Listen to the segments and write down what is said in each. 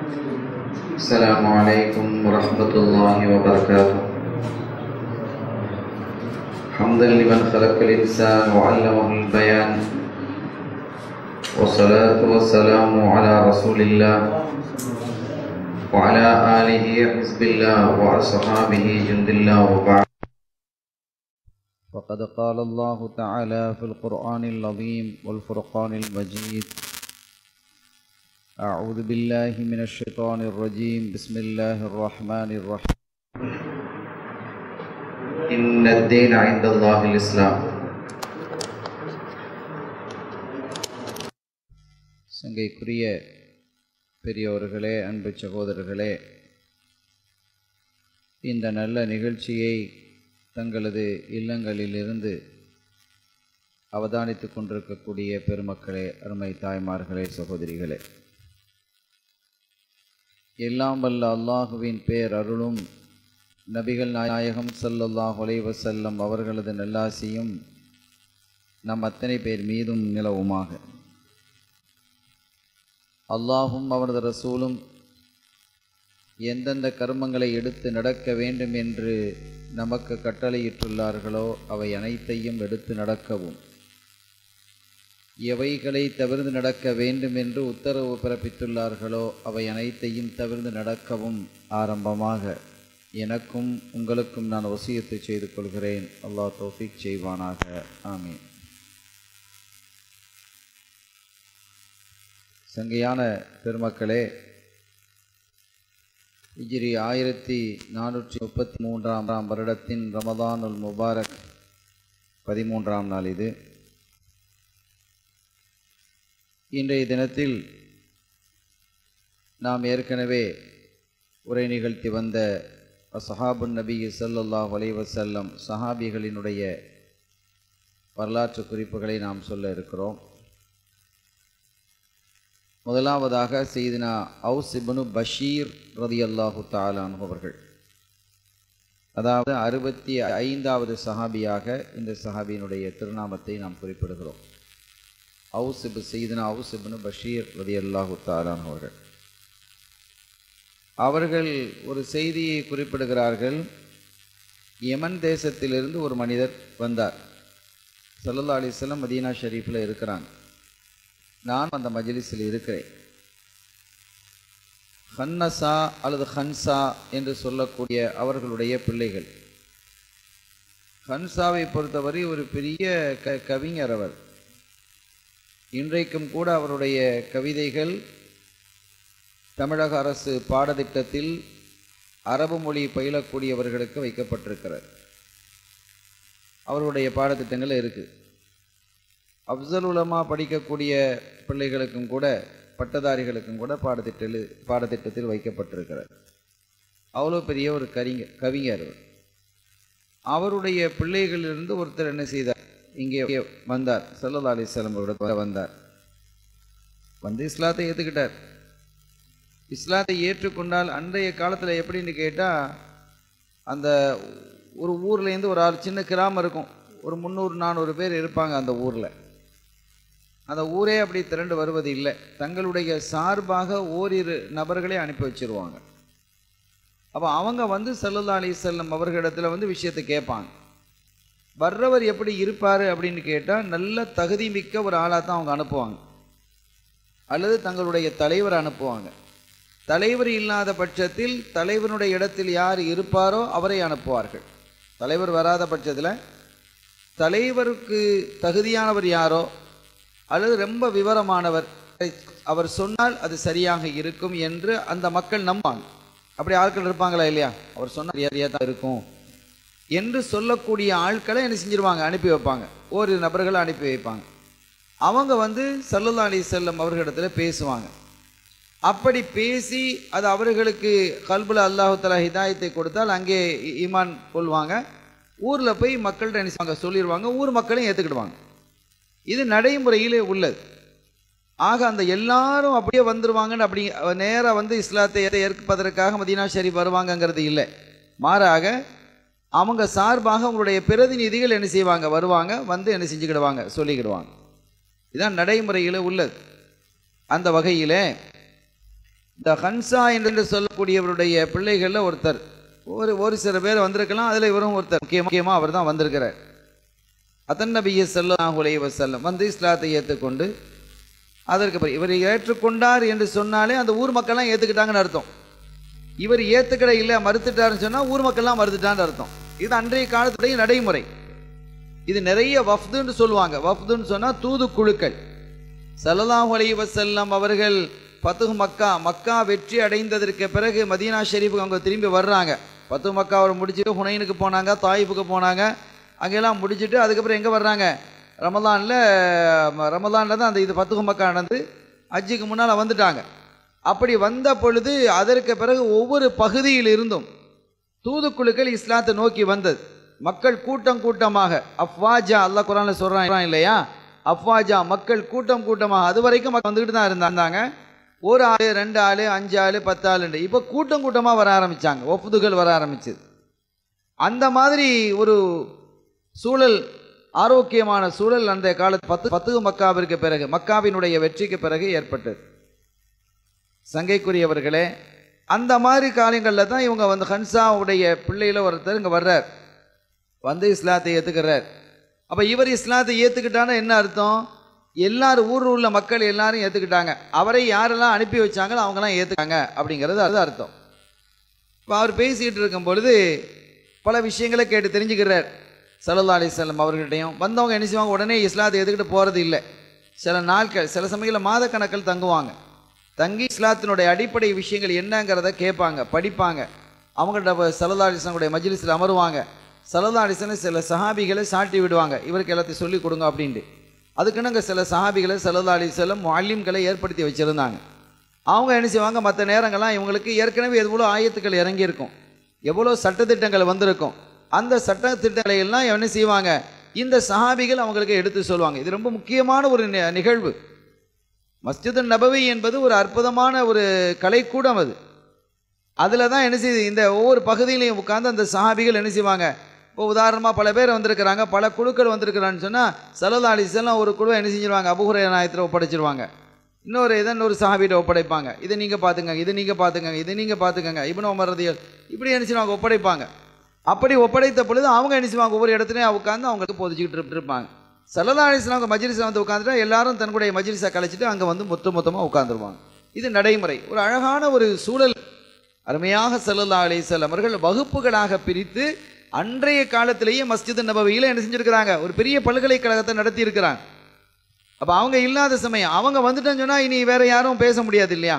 السلام عليكم ورحمة الله وبركاته حمدا لمن خلق الإنسان وعلمه البيان والصلاة والسلام على رسول الله وعلى آله حزب الله وأصحابه جند الله وبعد وقد قال الله تعالى في القرآن العظيم والفرقان المجيد أعوذ بالله من الشيطان الرجيم بسم الله الرحمن الرحيم إن الدين عند الله الإسلام சங்கைக்குரிய பெரியோர்களே அன்பு சகோதரர்களே இந்த நல்ல நிகழ்ச்சியை தங்களது இல்லங்களிலிருந்து அவதானித்துக் கொண்டிருக்கக்கூடிய பெருமக்களே அருமை தாய்மார்களே சகோதரிகளே எல்லாம் வல்ல அல்லாஹுவின் பேர் அருளும் நபிகள் நாயகம் ஸல்லல்லாஹு அலைஹி வஸல்லம் அவர்களது நல்லாசியும் நம் அத்தனை பேர் மீதும் நிலவுமாக அல்லாஹும் அவரது ரசூலும் எந்தெந்த கர்மங்களை எடுத்து நடக்க வேண்டும் என்று நமக்கு கட்டளையிட்டுள்ளார்களோ அவை அனைத்தையும் எடுத்து நடக்கவும் எவைகளை தவிர்த்து நடக்க வேண்டும் என்று உத்தரவு பிறப்பித்துள்ளார்களோ அவை அனைத்தையும் தவிர்த்து நடக்கவும் ஆரம்பமாக எனக்கும் உங்களுக்கும் நான் வசியத்தை செய்து கொள்கிறேன் அல்லாஹ் தௌஃபீக் செய்வானாக ஆமீன் சங்கையான பெருமக்களே இஜிரி ஆயிரத்தி நானூற்றி முப்பத்தி மூன்றாம் வருடத்தின் ரமதானுல் முபாரக் பதிமூன்றாம் நாள் இது இன்றைய தினத்தில் நாம் ஏற்கனவே உரை நிகழ்த்தி வந்த சஹாபுன் நபி ஸல்லல்லாஹு அலைஹி வஸல்லம் சஹாபிகளினுடைய வரலாற்று குறிப்புகளை நாம் சொல்ல இருக்கிறோம் முதலாவதாக செய்தினா அவுஸ் இப்னு பஷீர் ரதியல்லாஹு தாலான் அவர்கள் அதாவது அறுபத்தி ஐந்தாவது சஹாபியாக இந்த சஹாபியினுடைய திருநாமத்தை நாம் குறிப்பிடுகிறோம் அவுஸ் இபு செய்தினா அவுஸ் இப்னு பஷீர் ரதியல்லாஹு தாலான் அவர்கள் அவர்கள் ஒரு செய்தியை குறிப்பிடுகிறார்கள் யமன் தேசத்திலிருந்து ஒரு மனிதர் வந்தார் சல்லல்லா அலிஸ்லாம் மதீனா ஷரீஃபில் இருக்கிறாங்க நான் அந்த மஜ்லிஸில் இருக்கிறேன் ஹன்னசா அல்லது ஹன்சா என்று சொல்லக்கூடிய அவர்களுடைய பிள்ளைகள் ஹன்சாவை பொறுத்தவரை ஒரு பெரிய க கவிஞர் அவர் இன்றைக்கும் கூட அவருடைய கவிதைகள் தமிழக அரசு பாடத்திட்டத்தில் அரபு மொழி பயிலக்கூடியவர்களுக்கு வைக்கப்பட்டிருக்கிறது அவருடைய பாடத்திட்டங்கள் இருக்குது அப்சல் உலமா படிக்கக்கூடிய பிள்ளைகளுக்கும் கூட பட்டதாரிகளுக்கும் கூட பாடத்திட்டில் பாடத்திட்டத்தில் வைக்கப்பட்டிருக்கிறார் அவ்வளோ பெரிய ஒரு கரிங்க கவிஞர் அவர் அவருடைய பிள்ளைகளிலிருந்து ஒருத்தர் என்ன செய்தார் இங்கே வந்தார் சல்லா அலிஸ்லாம் அவரோட வந்தார் வந்து இஸ்லாத்தை ஏற்றுக்கிட்டார் இஸ்லாத்தை ஏற்றுக்கொண்டால் அன்றைய காலத்தில் எப்படின்னு கேட்டால் அந்த ஒரு ஊர்லேருந்து ஒரு ஆள் சின்ன கிராமம் இருக்கும் ஒரு முந்நூறு நானூறு பேர் இருப்பாங்க அந்த ஊரில் அந்த ஊரே அப்படி திரண்டு வருவது இல்லை தங்களுடைய சார்பாக ஓரிரு நபர்களே அனுப்பி வச்சிருவாங்க அப்போ அவங்க வந்து சல்லல்லா அலி செல்லம் அவர்களிடத்தில் வந்து விஷயத்தை கேட்பாங்க வர்றவர் எப்படி இருப்பார் அப்படின்னு கேட்டால் நல்ல தகுதி மிக்க ஒரு ஆளாக தான் அவங்க அனுப்புவாங்க அல்லது தங்களுடைய தலைவர் அனுப்புவாங்க தலைவர் இல்லாத பட்சத்தில் தலைவனுடைய இடத்தில் யார் இருப்பாரோ அவரை அனுப்புவார்கள் தலைவர் வராத பட்சத்தில் தலைவருக்கு தகுதியானவர் யாரோ அல்லது ரொம்ப விவரமானவர் அவர் சொன்னால் அது சரியாக இருக்கும் என்று அந்த மக்கள் நம்பாங்க அப்படி ஆட்கள் இருப்பாங்களா இல்லையா அவர் சொன்னால் சரியாக தான் இருக்கும் என்று சொல்லக்கூடிய ஆட்களை என்ன செஞ்சிருவாங்க அனுப்பி வைப்பாங்க ஒரு நபர்களை அனுப்பி வைப்பாங்க அவங்க வந்து சல்லுல்லா அலி செல்லம் அவர்களிடத்தில் பேசுவாங்க அப்படி பேசி அது அவர்களுக்கு கல்புல அல்லாஹுத்தலா ஹிதாயத்தை கொடுத்தால் அங்கே ஈமான் கொள்வாங்க ஊரில் போய் மக்கள்கிட்ட என்ன செய்வாங்க சொல்லிடுவாங்க ஊர் மக்களையும் ஏற்றுக்கிடுவாங்க இது நடைமுறையிலே உள்ளது ஆக அந்த எல்லாரும் அப்படியே வந்துருவாங்கன்னு அப்படி நேராக வந்து இஸ்லாத்தை ஏற்பதற்காக மதீனா ஷரீப் வருவாங்கங்கிறது இல்லை மாறாக அவங்க சார்பாக அவங்களுடைய பிரதிநிதிகள் என்ன செய்வாங்க வருவாங்க வந்து என்ன செஞ்சுக்கிடுவாங்க சொல்லிக்கிடுவாங்க இதான் நடைமுறையில் உள்ளது அந்த வகையில் இந்த ஹன்சா என்று சொல்லக்கூடியவருடைய பிள்ளைகளில் ஒருத்தர் ஒரு ஒரு சில பேர் வந்திருக்கலாம் அதில் இவரும் ஒருத்தர் முக்கியமாக முக்கியமாக அவர் தான் வந்திருக்கிறார் அதன் நபிய ஸல்லல்லாஹு அலைஹி வஸல்லம் வந்து இஸ்லாத்தை ஏற்றுக்கொண்டு அதற்கு பிறகு இவர் ஏற்றுக்கொண்டார் என்று சொன்னாலே அந்த ஊர் மக்கள்லாம் ஏற்றுக்கிட்டாங்கன்னு அர்த்தம் இவர் ஏற்றுக்கிட இல்லை மறுத்துட்டாருன்னு சொன்னால் ஊர் மக்கள்லாம் மறுத்துட்டான்னு அர்த்தம் இது அன்றைய காலத்துடைய நடைமுறை இது நிறைய வஃப்துன்னு சொல்லுவாங்க வஃப்துன்னு சொன்னால் தூதுக்குழுக்கள் ஸல்லல்லாஹு அலைஹி வஸல்லம் அவர்கள் பத்துகு மக்கா மக்கா வெற்றி அடைந்ததற்கு பிறகு மதீனா ஷெரீஃபுக்கு அவங்க திரும்பி வர்றாங்க பத்து மக்கா அவர் முடிச்சுட்டு ஹுனைனுக்கு போனாங்க தாயிஃபுக்கு போனாங்க அங்கெல்லாம் முடிச்சுட்டு அதுக்கப்புறம் எங்கே வர்றாங்க ரமலானில் ரமலானில் தான் அந்த இது பத்துகு மக்கா நடந்து ஹஜ்ஜுக்கு முன்னால் வந்துட்டாங்க அப்படி வந்த பொழுது அதற்கு பிறகு ஒவ்வொரு பகுதியில் இருந்தும் தூதுக்குழுக்கள் இஸ்லாத்தை நோக்கி வந்தது மக்கள் கூட்டம் கூட்டமாக அஃப்வாஜா அல்லாஹ் குரான்ல சொல்றான் இல்லையா அஃப்வாஜா மக்கள் கூட்டம் கூட்டமாக அது வரைக்கும் மக்கள் வந்துக்கிட்டு தான் இருந்தாங்க ஒரு ஆளு ரெண்டு ஆளு அஞ்சு ஆளு பத்து ஆளுண்டு இப்போ கூட்டம் கூட்டமாக வர ஆரம்பிச்சாங்க ஒப்புதுகள் வர ஆரம்பிச்சது அந்த மாதிரி ஒரு சூழல் ஆரோக்கியமான சூழல் அந்த காலத்து பத்து பத்து மக்காவிற்கு பிறகு மக்காவினுடைய வெற்றிக்கு பிறகு ஏற்பட்டது சங்கைக்குரியவர்களே அந்த மாதிரி காலங்களில் தான் இவங்க வந்து ஹன்சாவுடைய பிள்ளையில ஒருத்தர் இங்கே வர்றார் வந்து இஸ்லாத்தை ஏற்றுக்கிறார் அப்போ இவர் இஸ்லாத்தை ஏற்றுக்கிட்டான்னா என்ன அர்த்தம் எல்லாரும் ஊரில் உள்ள மக்கள் எல்லாரும் ஏற்றுக்கிட்டாங்க அவரை யாரெல்லாம் அனுப்பி வச்சாங்களோ அவங்களாம் ஏற்றுக்காங்க அப்படிங்கிறது அது அர்த்தம் இப்போ அவர் பேசிக்கிட்டு இருக்கும் பொழுது பல விஷயங்களை கேட்டு தெரிஞ்சுக்கிறார் சல்லல்லா அலிஸ்லாம் அவர்கிட்டையும் வந்தவங்க என்ன செய்வாங்க உடனே இஸ்லாத்தை எதுக்கிட்டு போகிறது இல்லை சில நாட்கள் சில சமயங்களில் மாதக்கணக்கில் தங்குவாங்க தங்கி இஸ்லாத்தினுடைய அடிப்படை விஷயங்கள் என்னங்கிறத கேட்பாங்க படிப்பாங்க அவங்கள்ட்ட சல்லல்லா அலிஸ்லாமுடைய மஜ்லிஸில் அமருவாங்க சல்லல்லா அலிஸ்லாம் சில சஹாபிகளை சாட்டி விடுவாங்க இவருக்கு எல்லாத்தையும் சொல்லிக் கொடுங்க அப்படின்ட்டு அதுக்குன்னு அங்கே சில சஹாபிகளை சல்லல்லா அலிஸ்லாம் முல்லிம்களை ஏற்படுத்தி வச்சுருந்தாங்க அவங்க என்ன செய்வாங்க மற்ற நேரங்கள்லாம் இவங்களுக்கு ஏற்கனவே எவ்வளோ ஆயத்துக்கள் இறங்கியிருக்கும் எவ்வளோ சட்டத்திட்டங்கள் வந்திருக்கும் அந்த சட்ட திட்டங்களை எல்லாம் என்ன செய்வாங்க இந்த சஹாபிகள் அவங்களுக்கு எடுத்து சொல்லுவாங்க இது ரொம்ப முக்கியமான ஒரு நி- நிகழ்வு மஸ்ஜிது நபவி என்பது ஒரு அற்புதமான ஒரு கலைக்கூடம் அது அதில் தான் என்ன செய்யுது இந்த ஒவ்வொரு பகுதியிலையும் உட்கார்ந்து அந்த சஹாபிகள் என்ன செய்வாங்க இப்போ உதாரணமாக பல பேர் வந்திருக்கிறாங்க பல குழுக்கள் வந்திருக்கிறான்னு சொன்னால் சல்லல்லா அலிஸ்லாம் ஒரு குழுவை என்ன செஞ்சிருவாங்க அபுஹுரை நாயத்தில் ஒப்படைச்சிருவாங்க இன்னொரு இதை இன்னொரு சஹாபிட்ட ஒப்படைப்பாங்க இதை நீங்கள் பார்த்துக்கங்க இதை நீங்கள் பார்த்துக்கங்க இதை நீங்கள் பார்த்துக்கங்க இப்னு உமர் ரதியல் இப்படி என்ன செய்வாங்க ஒப்படைப்பாங்க அப்படி ஒப்படைத்த பொழுது அவங்க என்ன செய்வாங்க ஒவ்வொரு இடத்துலையும் உட்காந்து அவங்களுக்கு போதிச்சுக்கிட்டு இருப்~ இருப்பாங்க சல்லல்லா அலிஸ்லாம் அவங்க மஜ்லிஸில் வந்து உட்காந்துட்டா எல்லாரும் தன்னுடைய மஜ்லிஸை கழிச்சிட்டு அங்கே வந்து மொத்த மொத்தமாக உட்காந்துருவாங்க இது நடைமுறை ஒரு அழகான ஒரு சூழல் அருமையாக சல்லல்லா அலிஸ்லாம் அவர்கள் வகுப்புகளாக பிரித்து அன்றைய காலத்திலேயே மஸ்ஜித் நபவியில் என்ன செஞ்சிருக்கிறாங்க ஒரு பெரிய பல்கலைக்கழகத்தை நடத்தி இருக்கிறாங்க அப்போ அவங்க இல்லாத சமயம் அவங்க வந்துட்டேன்னு சொன்னால் இனி வேற யாரும் பேச முடியாது இல்லையா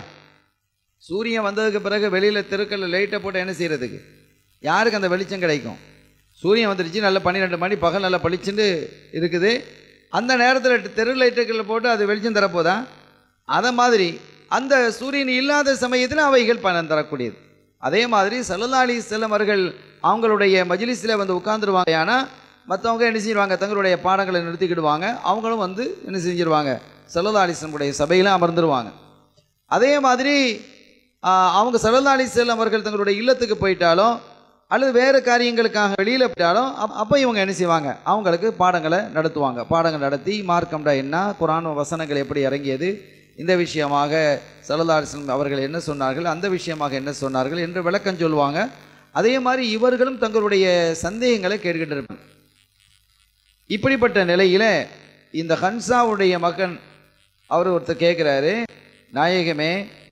சூரியன் வந்ததுக்கு பிறகு வெளியில் தெருக்கல்ல லைட்டை போட்டு என்ன செய்யறதுக்கு யாருக்கு அந்த வெளிச்சம் கிடைக்கும் சூரியன் வந்துடுச்சு நல்ல பன்னிரெண்டு மணி பகல் நல்லா பளிச்சுன்னு இருக்குது அந்த நேரத்தில் தெரு லைட்டுகளில் போட்டு அது வெளிச்சம் தரப்போதா அதை மாதிரி அந்த சூரியன் இல்லாத சமயத்தில் அவைகள் பலன் தரக்கூடியது அதே மாதிரி சல்லல்லா அலி செல்லம் அவர்கள் அவங்களுடைய மஜ்லிஸில் வந்து உட்கார்ந்துருவாங்க ஆனால் மற்றவங்க என்ன செஞ்சிருவாங்க தங்களுடைய பாடங்களை நிறுத்திக்கிடுவாங்க அவங்களும் வந்து என்ன செஞ்சிருவாங்க சல்லல்லா அலிஸ்லமுடைய சபையில் அமர்ந்துருவாங்க அதே மாதிரி ஆ, அவங்க சல்லல்லா அலி செல்லம் அவர்கள் தங்களுடைய இல்லத்துக்கு போயிட்டாலும் அல்லது வேறு காரியங்களுக்காக வெளியில் போயிட்டாலும் அப்- அப்போ இவங்க என்ன செய்வாங்க அவங்களுக்கு பாடங்களை நடத்துவாங்க பாடங்கள் நடத்தி மார்க்கம்டா என்ன குரான் வசனங்கள் எப்படி இறங்கியது இந்த விஷயமாக சல்லல்லா அலிஸ்லம் அவர்கள் என்ன சொன்னார்கள் அந்த விஷயமாக என்ன சொன்னார்கள் என்று விளக்கம் சொல்லுவாங்க அதே மாதிரி இவர்களும் தங்களுடைய சந்தேகங்களை கேட்டுக்கிட்டு இருப்பாங்க இப்படிப்பட்ட நிலையில இந்த ஹன்சாவுடைய மகன் அவர் ஒருத்தர் கேட்குறாரு நாயகமே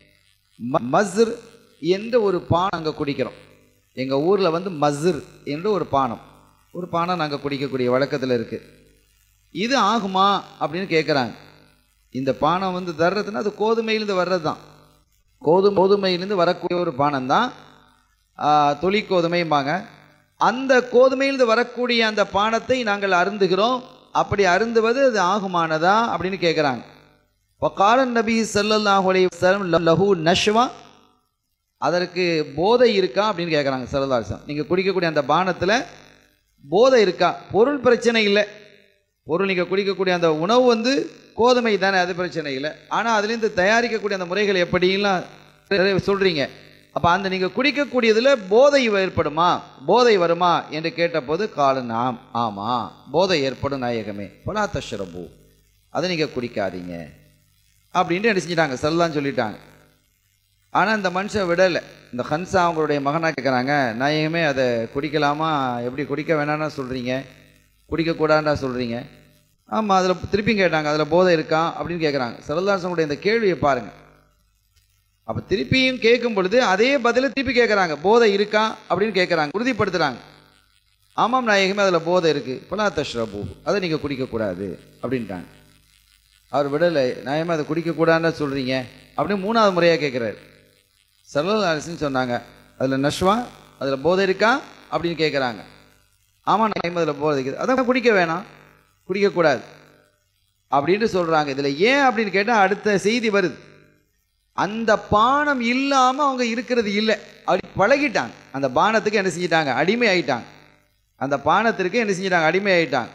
ம- மஸ்ர் என்ற ஒரு பானம் அங்கே குடிக்கிறோம் எங்கள் ஊரில் வந்து மஸ்ர் என்று ஒரு பானம் ஒரு பானம் நாங்கள் குடிக்கக்கூடிய வழக்கத்தில் இருக்குது இது ஆகுமா அப்படின்னு கேட்குறாங்க இந்த பானம் வந்து தர்றதுன்னா அது கோதுமையிலேருந்து வர்றது தான் கோதுமை கோதுமையிலேருந்து வரக்கூடிய ஒரு பானம் தான் தொளி கோதுமைம்பாங்க அந்த கோதுமையிலிருந்து வரக்கூடிய அந்த பானத்தை நாங்கள் அருந்துகிறோம் அப்படி அருந்துவது அது ஆகுமானதா அப்படின்னு கேட்குறாங்க வக்காலன் நபி ஸல்லல்லாஹு அலைஹி வஸல்லம் லஹு நஷ்வா அதற்கு போதை இருக்கா அப்படின்னு கேட்குறாங்க சரதாசம் நீங்கள் குடிக்கக்கூடிய அந்த பானத்தில் போதை இருக்கா பொருள் பிரச்சனை இல்லை பொருள் நீங்கள் குடிக்கக்கூடிய அந்த உணவு வந்து கோதுமை தானே அது பிரச்சனை இல்லை ஆனால் அதுலேருந்து தயாரிக்கக்கூடிய அந்த முறைகள் எப்படிலாம் சொல்கிறீங்க அப்போ அந்த நீங்கள் குடிக்கக்கூடியதில் போதை ஏற்படுமா போதை வருமா என்று கேட்டபோது காலன் ஆம் ஆமாம் போதை ஏற்படும் நாயகமே பலா தஷ்ரபு அதை நீங்கள் குடிக்காதீங்க அப்படின்ட்டு என்ன செஞ்சிட்டாங்க சொல்லலான்னு சொல்லிட்டாங்க ஆனால் இந்த மனுஷன் விடலை இந்த ஹன்சா அவங்களுடைய மகனாக கேட்குறாங்க நாயகமே அதை குடிக்கலாமா எப்படி குடிக்க வேணாம்னா சொல்கிறீங்க குடிக்கக்கூடாதுன்னா சொல்கிறீங்க ஆமாம் அதில் திருப்பியும் கேட்டாங்க அதில் போதை இருக்கா அப்படின்னு கேட்குறாங்க சரதாசனுடைய இந்த கேள்வியை பாருங்கள் அப்போ திருப்பியும் கேட்கும் பொழுது அதே பதிலை திருப்பி கேட்குறாங்க போதை இருக்கா அப்படின்னு கேட்குறாங்க உறுதிப்படுத்துகிறாங்க ஆமாம் நாயகமே அதில் போதை இருக்குது பலா தஷ்ரபு அதை நீங்கள் குடிக்கக்கூடாது அப்படின்ட்டாங்க அவர் விடலை நாயகமே அதை குடிக்கக்கூடாதுன்னு சொல்கிறீங்க அப்படின்னு மூணாவது முறையாக கேட்குறாரு சல்லல் அரசுன்னு சொன்னாங்க அதில் நஷ்வா அதில் போதை இருக்கா அப்படின்னு கேட்குறாங்க ஆமாம் நாயகம் அதில் போதை இருக்குது அதான் குடிக்க வேணாம் குடிக்கக்கூடாது அப்படின்ட்டு சொல்கிறாங்க இதில் ஏன் அப்படின்னு கேட்டால் அடுத்த செய்தி வருது அந்த பானம் இல்லாமல் அவங்க இருக்கிறது இல்லை அப்படி பழகிட்டாங்க அந்த பானத்துக்கு என்ன செஞ்சிட்டாங்க அடிமை ஆயிட்டாங்க அந்த பானத்திற்கு என்ன செஞ்சிட்டாங்க அடிமை ஆயிட்டாங்க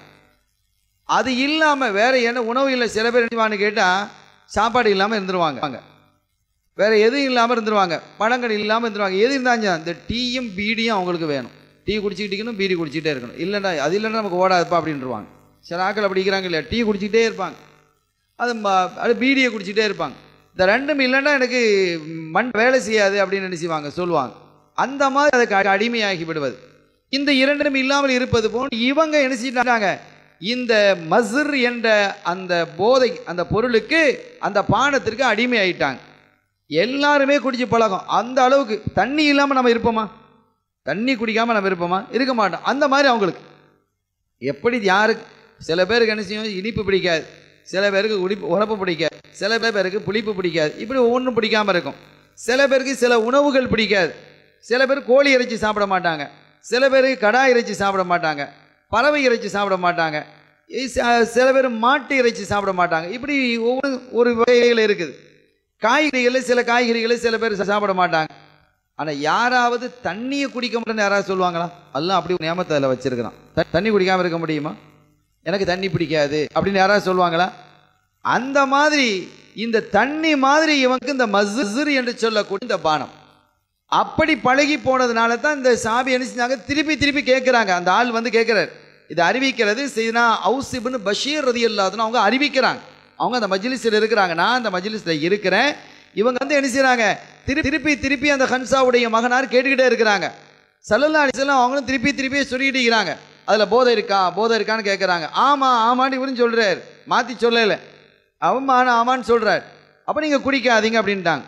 அது இல்லாமல் வேற என்ன உணவு இல்லை சில பேர் என்ன கேட்டால் சாப்பாடு இல்லாமல் இருந்துருவாங்க வேற எதுவும் இல்லாமல் இருந்துருவாங்க பழங்கள் இல்லாமல் இருந்துருவாங்க எது இருந்தாங்க இந்த டீயும் பீடியும் அவங்களுக்கு வேணும் டீ குடிச்சிக்கிட்டு இருக்கணும் பீடி குடிச்சிக்கிட்டே இருக்கணும் இல்லைன்னா அது இல்லைன்னா நமக்கு ஓடாதுப்பா அப்படின்ட்டுருவாங்க சில ஆக்கள் அப்படி இருக்கிறாங்க இல்லையா டீ குடிச்சிக்கிட்டே இருப்பாங்க அது ம- அது பீடியை குடிச்சிக்கிட்டே இருப்பாங்க இந்த ரெண்டும் இல்லைன்னா எனக்கு மண் வேலை செய்யாது அப்படின்னு நினைச்சுவாங்க சொல்லுவாங்க அந்த மாதிரி அதுக்கு அடி- அடிமையாகி விடுவது இந்த இரண்டும் இல்லாமல் இருப்பது போல் இவங்க என்ன செஞ்சிட்டாங்க இந்த மஸ்ர் என்ற அந்த போதை அந்த பொருளுக்கு அந்த பானத்திற்கு அடிமை ஆயிட்டாங்க எல்லாருமே குடிச்சு பழக்கம் அந்த அளவுக்கு தண்ணி இல்லாமல் நம்ம இருப்போமா தண்ணி குடிக்காமல் நம்ம இருப்போமா இருக்க மாட்டோம் அந்த மாதிரி அவங்களுக்கு எப்படி யாருக்கு சில பேருக்கு என்ன செய்யும் இனிப்பு பிடிக்காது சில பேருக்கு உடிப்பு உரப்பு பிடிக்காது சில பேருக்கு புளிப்பு பிடிக்காது இப்படி ஒவ்வொன்றும் பிடிக்காம இருக்கும் சில பேருக்கு சில உணவுகள் பிடிக்காது சில பேர் கோழி இறைச்சி சாப்பிட மாட்டாங்க சில பேருக்கு கடா இறைச்சி சாப்பிட மாட்டாங்க பறவை இறைச்சி சாப்பிட மாட்டாங்க இ- ச- சில பேர் மாட்டு இறைச்சி சாப்பிட மாட்டாங்க இப்படி ஒவ்வொரு ஒரு வகைகள் இருக்குது காய்கறிகள் சில காய்கறிகளை சில பேர் சாப்பிட மாட்டாங்க ஆனால் யாராவது தண்ணியை குடிக்க மாட்டேன்னு யாராவது சொல்லுவாங்களா எல்லாம் அப்படி ஒரு நியமத்தை அதில் வச்சிருக்கிறான் த- தண்ணி குடிக்காமல் இருக்க முடியுமா எனக்கு தண்ணி பிடிக்காது அப்படின்னு யாராவது சொல்லுவாங்களா அந்த மாதிரி இந்த தண்ணி மாதிரி இவனுக்கு இந்த மஸ்ஸர் என்று சொல்லக்கூடிய இந்த பானம் அப்படி பழகி போனதுனால தான் இந்த சாபி என்ன செஞ்சாங்க திருப்பி திருப்பி கேட்குறாங்க அந்த ஆள் வந்து கேட்குறாரு இது அறிவிக்கிறது செய்தனா அவுசிப்னு பஷீர் ரதி இல்லாதுன்னு அவங்க அறிவிக்கிறாங்க அவங்க அந்த மஜ்லிஸில் இருக்கிறாங்க நான் அந்த மஜ்லிஸில் இருக்கிறேன் இவங்க வந்து என்ன செய்றாங்க திரு திருப்பி திருப்பி அந்த ஹன்சாவுடைய மகனார் கேட்டுக்கிட்டே இருக்கிறாங்க சல்லல்லா அலிஸ்லாம் அவங்களும் திருப்பி திருப்பி சொல்லிட்டு இருக்கிறாங்க அதில் போதை இருக்கா போதை இருக்கான்னு கேட்குறாங்க ஆமாம் ஆமான்னு இவரும் சொல்கிறார் மாற்றி சொல்லலை அவன் ஆமான்னு சொல்கிறார் அப்போ நீங்கள் குடிக்காதீங்க அப்படின்ட்டாங்க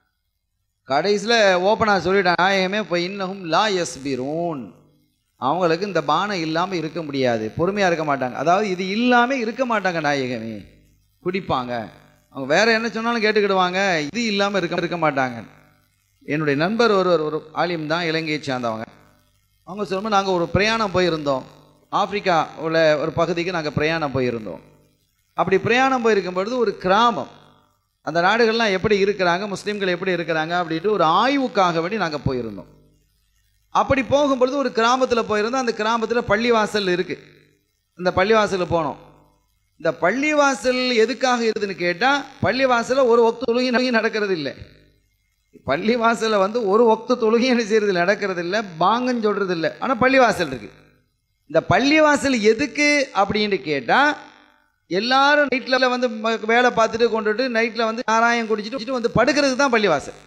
கடைசியில் ஓப்பனாக சொல்லிட்டாங்க நாயகமே இப்போ இன்னகும் லா யஸ்பிரூன் அவங்களுக்கு இந்த பானம் இல்லாமல் இருக்க முடியாது பொறுமையாக இருக்க மாட்டாங்க அதாவது இது இல்லாமல் இருக்க மாட்டாங்க நாயகமே குடிப்பாங்க அவங்க வேற என்ன சொன்னாலும் கேட்டுக்கிடுவாங்க இது இல்லாமல் இருக்க இருக்க மாட்டாங்க என்னுடைய நண்பர் ஒருவர் ஒரு ஆலிம் தான் இலங்கையை சேர்ந்தவங்க அவங்க சொல்லும்போது நாங்கள் ஒரு பிரயாணம் போயிருந்தோம் ஆப்பிரிக்கா உள்ள ஒரு பகுதிக்கு நாங்கள் பிரயாணம் போயிருந்தோம் அப்படி பிரயாணம் போயிருக்கும் பொழுது ஒரு கிராமம் அந்த நாடுகள்லாம் எப்படி இருக்கிறாங்க முஸ்லீம்கள் எப்படி இருக்கிறாங்க அப்படின்ட்டு ஒரு ஆய்வுக்காக வேண்டி நாங்கள் போயிருந்தோம் அப்படி போகும்பொழுது ஒரு கிராமத்தில் போயிருந்தோம் அந்த கிராமத்தில் பள்ளிவாசல் இருக்குது இந்த பள்ளிவாசலில் போனோம் இந்த பள்ளிவாசல் எதுக்காக இருக்குதுன்னு கேட்டால் பள்ளிவாசலில் ஒரு ஒக்து தொழுகை நடக்கிறது இல்லை பள்ளிவாசலில் வந்து ஒரு ஒக்து தொழுகை என்ன செய்யறது இல்லை நடக்கிறது இல்லை பாங்கன்னு சொல்கிறது இல்லை ஆனால் பள்ளிவாசல் இருக்கு இந்த பள்ளிவாசல் எதுக்கு அப்படின்னு கேட்டால் எல்லாரும் நைட்டில் வந்து ம- வேலை பார்த்துட்டு கொண்டுட்டு நைட்டில் வந்து நாராயம் குடிச்சிட்டு குடிச்சிட்டு வந்து படுக்கிறதுக்கு தான் பள்ளிவாசல்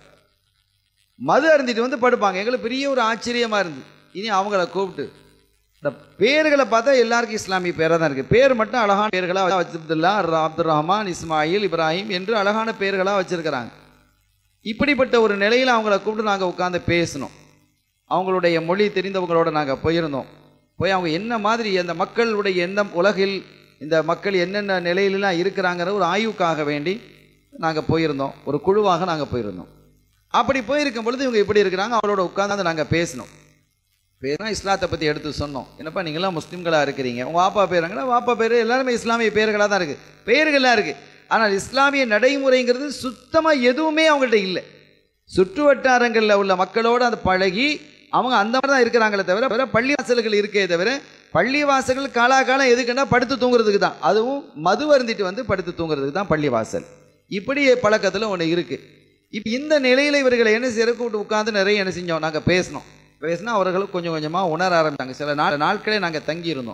மது அருந்திட்டு வந்து படுப்பாங்க எங்களுக்கு பெரிய ஒரு ஆச்சரியமாக இருந்து இனி அவங்கள கூப்பிட்டு இந்த பேர்களை பார்த்தா எல்லாருக்கும் இஸ்லாமிய பேராக தான் இருக்குது பேர் மட்டும் அழகான பேர்களாக அப்துல்லா அப்துல் ரஹ்மான் இஸ்மாயில் இப்ராஹிம் என்று அழகான பேர்களாக வச்சிருக்கிறாங்க இப்படிப்பட்ட ஒரு நிலையில் அவங்கள கூப்பிட்டு நாங்கள் உட்காந்து பேசினோம் அவங்களுடைய மொழி தெரிந்தவங்களோட நாங்கள் போயிருந்தோம் போய் அவங்க என்ன மாதிரி அந்த மக்களுடைய எந்த உலகில் இந்த மக்கள் என்னென்ன நிலையிலலாம் இருக்கிறாங்கிற ஒரு ஆய்வுக்காக வேண்டி நாங்கள் போயிருந்தோம் ஒரு குழுவாக நாங்கள் போயிருந்தோம் அப்படி போயிருக்கும் பொழுது இவங்க இப்படி இருக்கிறாங்க அவளோட உட்கார்ந்து நாங்கள் பேசினோம் பேருனா இஸ்லாத்தை பற்றி எடுத்து சொன்னோம் என்னப்பா நீங்களாம் முஸ்லீம்களாக இருக்கிறீங்க உங்கள் வாப்பா பேருங்களா வாப்பா பேர் எல்லாருமே இஸ்லாமிய பேர்களாக தான் இருக்குது பேர்களாக இருக்குது ஆனால் இஸ்லாமிய நடைமுறைங்கிறது சுத்தமாக எதுவுமே அவங்கள்ட்ட இல்லை சுற்று வட்டாரங்களில் உள்ள மக்களோடு அந்த பழகி அவங்க அந்த மாதிரி தான் இருக்கிறாங்களே தவிர வேற பள்ளிவாசல்கள் இருக்கே தவிர பள்ளிவாசல்கள் காலாகாலம் எதுக்குன்னா படுத்து தூங்குறதுக்கு தான் அதுவும் மது அருந்திட்டு வந்து படுத்து தூங்குறதுக்கு தான் பள்ளிவாசல் இப்படி பழக்கத்தில் ஒன்று இருக்குது இப்போ இந்த நிலையில் இவர்களை என்ன செய்ய கூப்பிட்டு உட்காந்து நிறைய என்ன செஞ்சோம் நாங்கள் பேசினோம் பேசினா அவர்களும் கொஞ்சம் கொஞ்சமாக உணர ஆரம்பித்தாங்க சில நாள் நாட்களே நாங்கள் தங்கி இருந்தோம்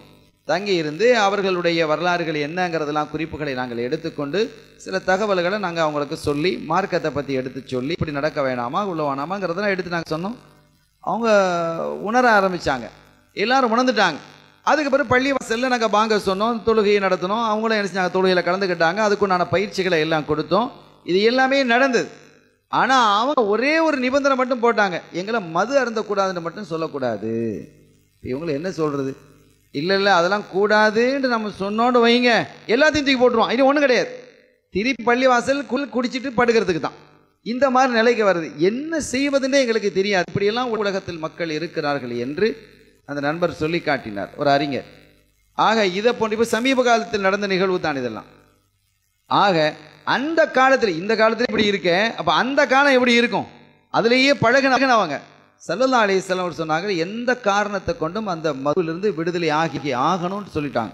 தங்கி இருந்து அவர்களுடைய வரலாறுகள் என்னங்கிறதெல்லாம் குறிப்புகளை நாங்கள் எடுத்துக்கொண்டு சில தகவல்களை நாங்கள் அவங்களுக்கு சொல்லி மார்க்கத்தை பற்றி எடுத்து சொல்லி இப்படி நடக்க வேணாமா உள்ள வேணாமாங்கிறதெல்லாம் எடுத்து நாங்கள் சொன்னோம் அவங்க உணர ஆரம்பிச்சாங்க எல்லாரும் உணர்ந்துட்டாங்க அதுக்கு பிறகு பள்ளி வாசல்ல நாங்கள் பாங்க சொன்னோம் தொழுகையை நடத்தினோம் அவங்களும் என்ன செஞ்சாங்க தொழுகையில் கலந்துக்கிட்டாங்க அதுக்குண்டான பயிற்சிகளை எல்லாம் கொடுத்தோம் இது எல்லாமே நடந்தது ஆனால் அவங்க ஒரே ஒரு நிபந்தனை மட்டும் போட்டாங்க எங்களை மது அருந்தக்கூடாதுன்னு மட்டும் சொல்லக்கூடாது இப்ப இவங்களை என்ன சொல்கிறது இல்லை இல்லை அதெல்லாம் கூடாதுன்னு நம்ம சொன்னோன்னு வைங்க எல்லாத்தையும் தூக்கி போட்டுருவோம் இது ஒன்றும் கிடையாது திருப்பி பள்ளிவாசல் குள் குடிச்சிட்டு படுக்கிறதுக்கு தான் இந்த மாதிரி நிலைக்கு வருது என்ன செய்வதுன்னே எங்களுக்கு தெரியாது இப்படியெல்லாம் உலகத்தில் மக்கள் இருக்கிறார்கள் என்று அந்த நண்பர் சொல்லி காட்டினார் ஒரு அறிஞர் ஆக இதை போன்று இப்போ சமீப காலத்தில் நடந்த நிகழ்வு தான் இதெல்லாம் ஆக அந்த காலத்தில் இந்த காலத்தில் இப்படி இருக்கேன் அப்போ அந்த காலம் எப்படி இருக்கும் அதுலேயே பழகினவங்க சல்லல்லா அலிஸ்லாம் அவர் சொன்னாங்க எந்த காரணத்தை கொண்டும் அந்த மதுவிலிருந்து விடுதலை ஆகி ஆகணும்னு சொல்லிட்டாங்க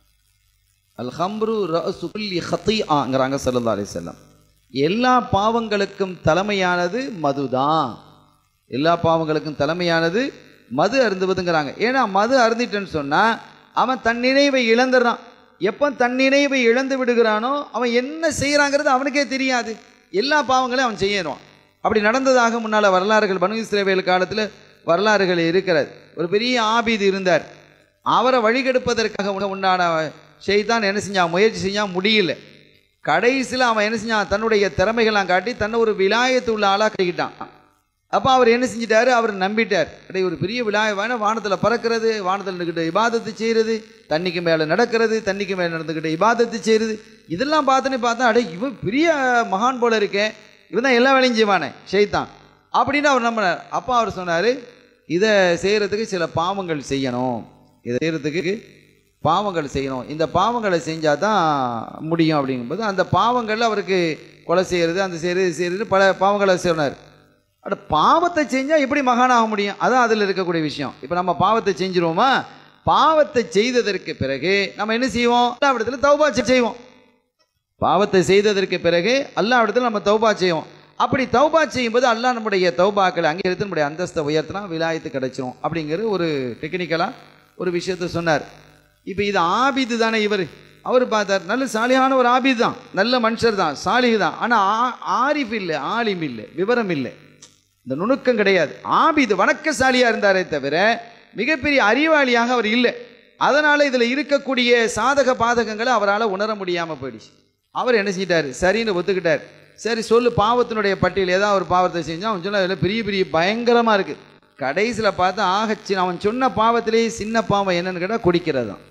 அல் ஹம்ரு ரஅசு குல்லி ஹத்திஆங்கிறாங்க சல்லல்லா அலிஸ்லாம் எல்லா பாவங்களுக்கும் தலைமையானது மதுதான் எல்லா பாவங்களுக்கும் தலைமையானது மது அருந்துவதுங்கிறாங்க ஏன்னா மது அருந்திட்டேன்னு சொன்னா அவன் தன் நினைவை இழந்துடுறான் எப்போ தன் நினைவை இழந்து விடுகிறானோ அவன் என்ன செய்கிறாங்கிறது அவனுக்கே தெரியாது எல்லா பாவங்களையும் அவன் செய்யறான் அப்படி நடந்ததாக முன்னால் வரலாறுகள் பனு இஸ்ரேவேல் காலத்தில் வரலாறுகள் இருக்கிறது ஒரு பெரிய ஆபீது இருந்தார் அவரை வழிகெடுப்பதற்காக உண- உண்டான செய்தான் என்ன செஞ்சான் முயற்சி செஞ்சான் முடியல கடைசியில் அவன் என்ன செஞ்சான் தன்னுடைய திறமைகள்லாம் காட்டி தன்னை ஒரு விலாயத்து உள்ள ஆளாக கட்டிக்கிட்டான் அப்போ அவர் என்ன செஞ்சிட்டாரு அவர் நம்பிட்டார் அடே ஒரு பெரிய விழாய வேணா வானத்தில் பறக்கிறது வானத்தில் நின்றுக்கிட்டு இபாதத்து செய்கிறது தண்ணிக்கு மேலே நடக்கிறது தண்ணிக்கு மேலே நடந்துக்கிட்டு இபாதத்து செய்கிறது இதெல்லாம் பார்த்துன்னு பார்த்தா அடே இவன் பெரிய மகான் போல இருக்கேன் இவன் தான் எல்லா வேலையும் செய்வானே ஷைத்தான் அப்படின்னு அவர் நம்பினார் அப்போ அவர் சொன்னார் இதை செய்கிறதுக்கு சில பாவங்கள் செய்யணும் இதை செய்கிறதுக்கு பாவங்கள் செய்யணும் இந்த பாவங்களை செஞ்சால் தான் முடியும் அப்படிங்கும்போது அந்த பாவங்கள் அவருக்கு கொலை செய்கிறது அந்த செய்கிறது செய்கிறது பல பாவங்களை சொன்னார் அட பாவத்தை செஞ்சால் எப்படி மகானாக முடியும் அதான் அதில் இருக்கக்கூடிய விஷயம் இப்போ நம்ம பாவத்தை செஞ்சிருவோமா பாவத்தை செய்ததற்கு பிறகு நம்ம என்ன செய்வோம் எல்லா இடத்துல தௌபா செய்வோம் பாவத்தை செய்ததற்கு பிறகு அல்லாஹ் இடத்துல நம்ம தௌபா செய்வோம் அப்படி தௌபா செய்யும்போது அல்லாஹ் நம்முடைய தௌபாக்களை அங்கீகரித்து நம்முடைய அந்தஸ்தை உயர்த்தினா விலாயத்து கிடைச்சிரும் அப்படிங்கிற ஒரு டெக்னிக்கலாக ஒரு விஷயத்த சொன்னார் இப்போ இது ஆபிது தானே இவர் அவர் பார்த்தார் நல்ல சாலியான ஒரு ஆபிது தான் நல்ல மனுஷர் தான் சாலிஹ் தான் ஆனால் ஆரிஃப் இல்லை ஆலிம் இல்லை விவரம் இல்லை இந்த நுணுக்கம் கிடையாது ஆபிது வணக்கசாலியாக இருந்தாரே தவிர மிகப்பெரிய அறிவாளியாக அவர் இல்லை அதனால் இதில் இருக்கக்கூடிய சாதக பாதகங்களை அவரால் உணர முடியாமல் போயிடுச்சு அவர் என்ன செஞ்சிட்டாரு சரின்னு ஒத்துக்கிட்டார் சரி சொல்லு பாவத்தினுடைய பட்டியல் ஏதாவது ஒரு பாவத்தை செஞ்சால் அவன் சொன்ன அதில் பெரிய பெரிய பயங்கரமாக இருக்குது கடைசியில் பார்த்தா ஆக சின்ன அவன் சொன்ன பாவத்திலேயே சின்ன பாவம் என்னன்னு கேட்டால் குடிக்கிறது தான்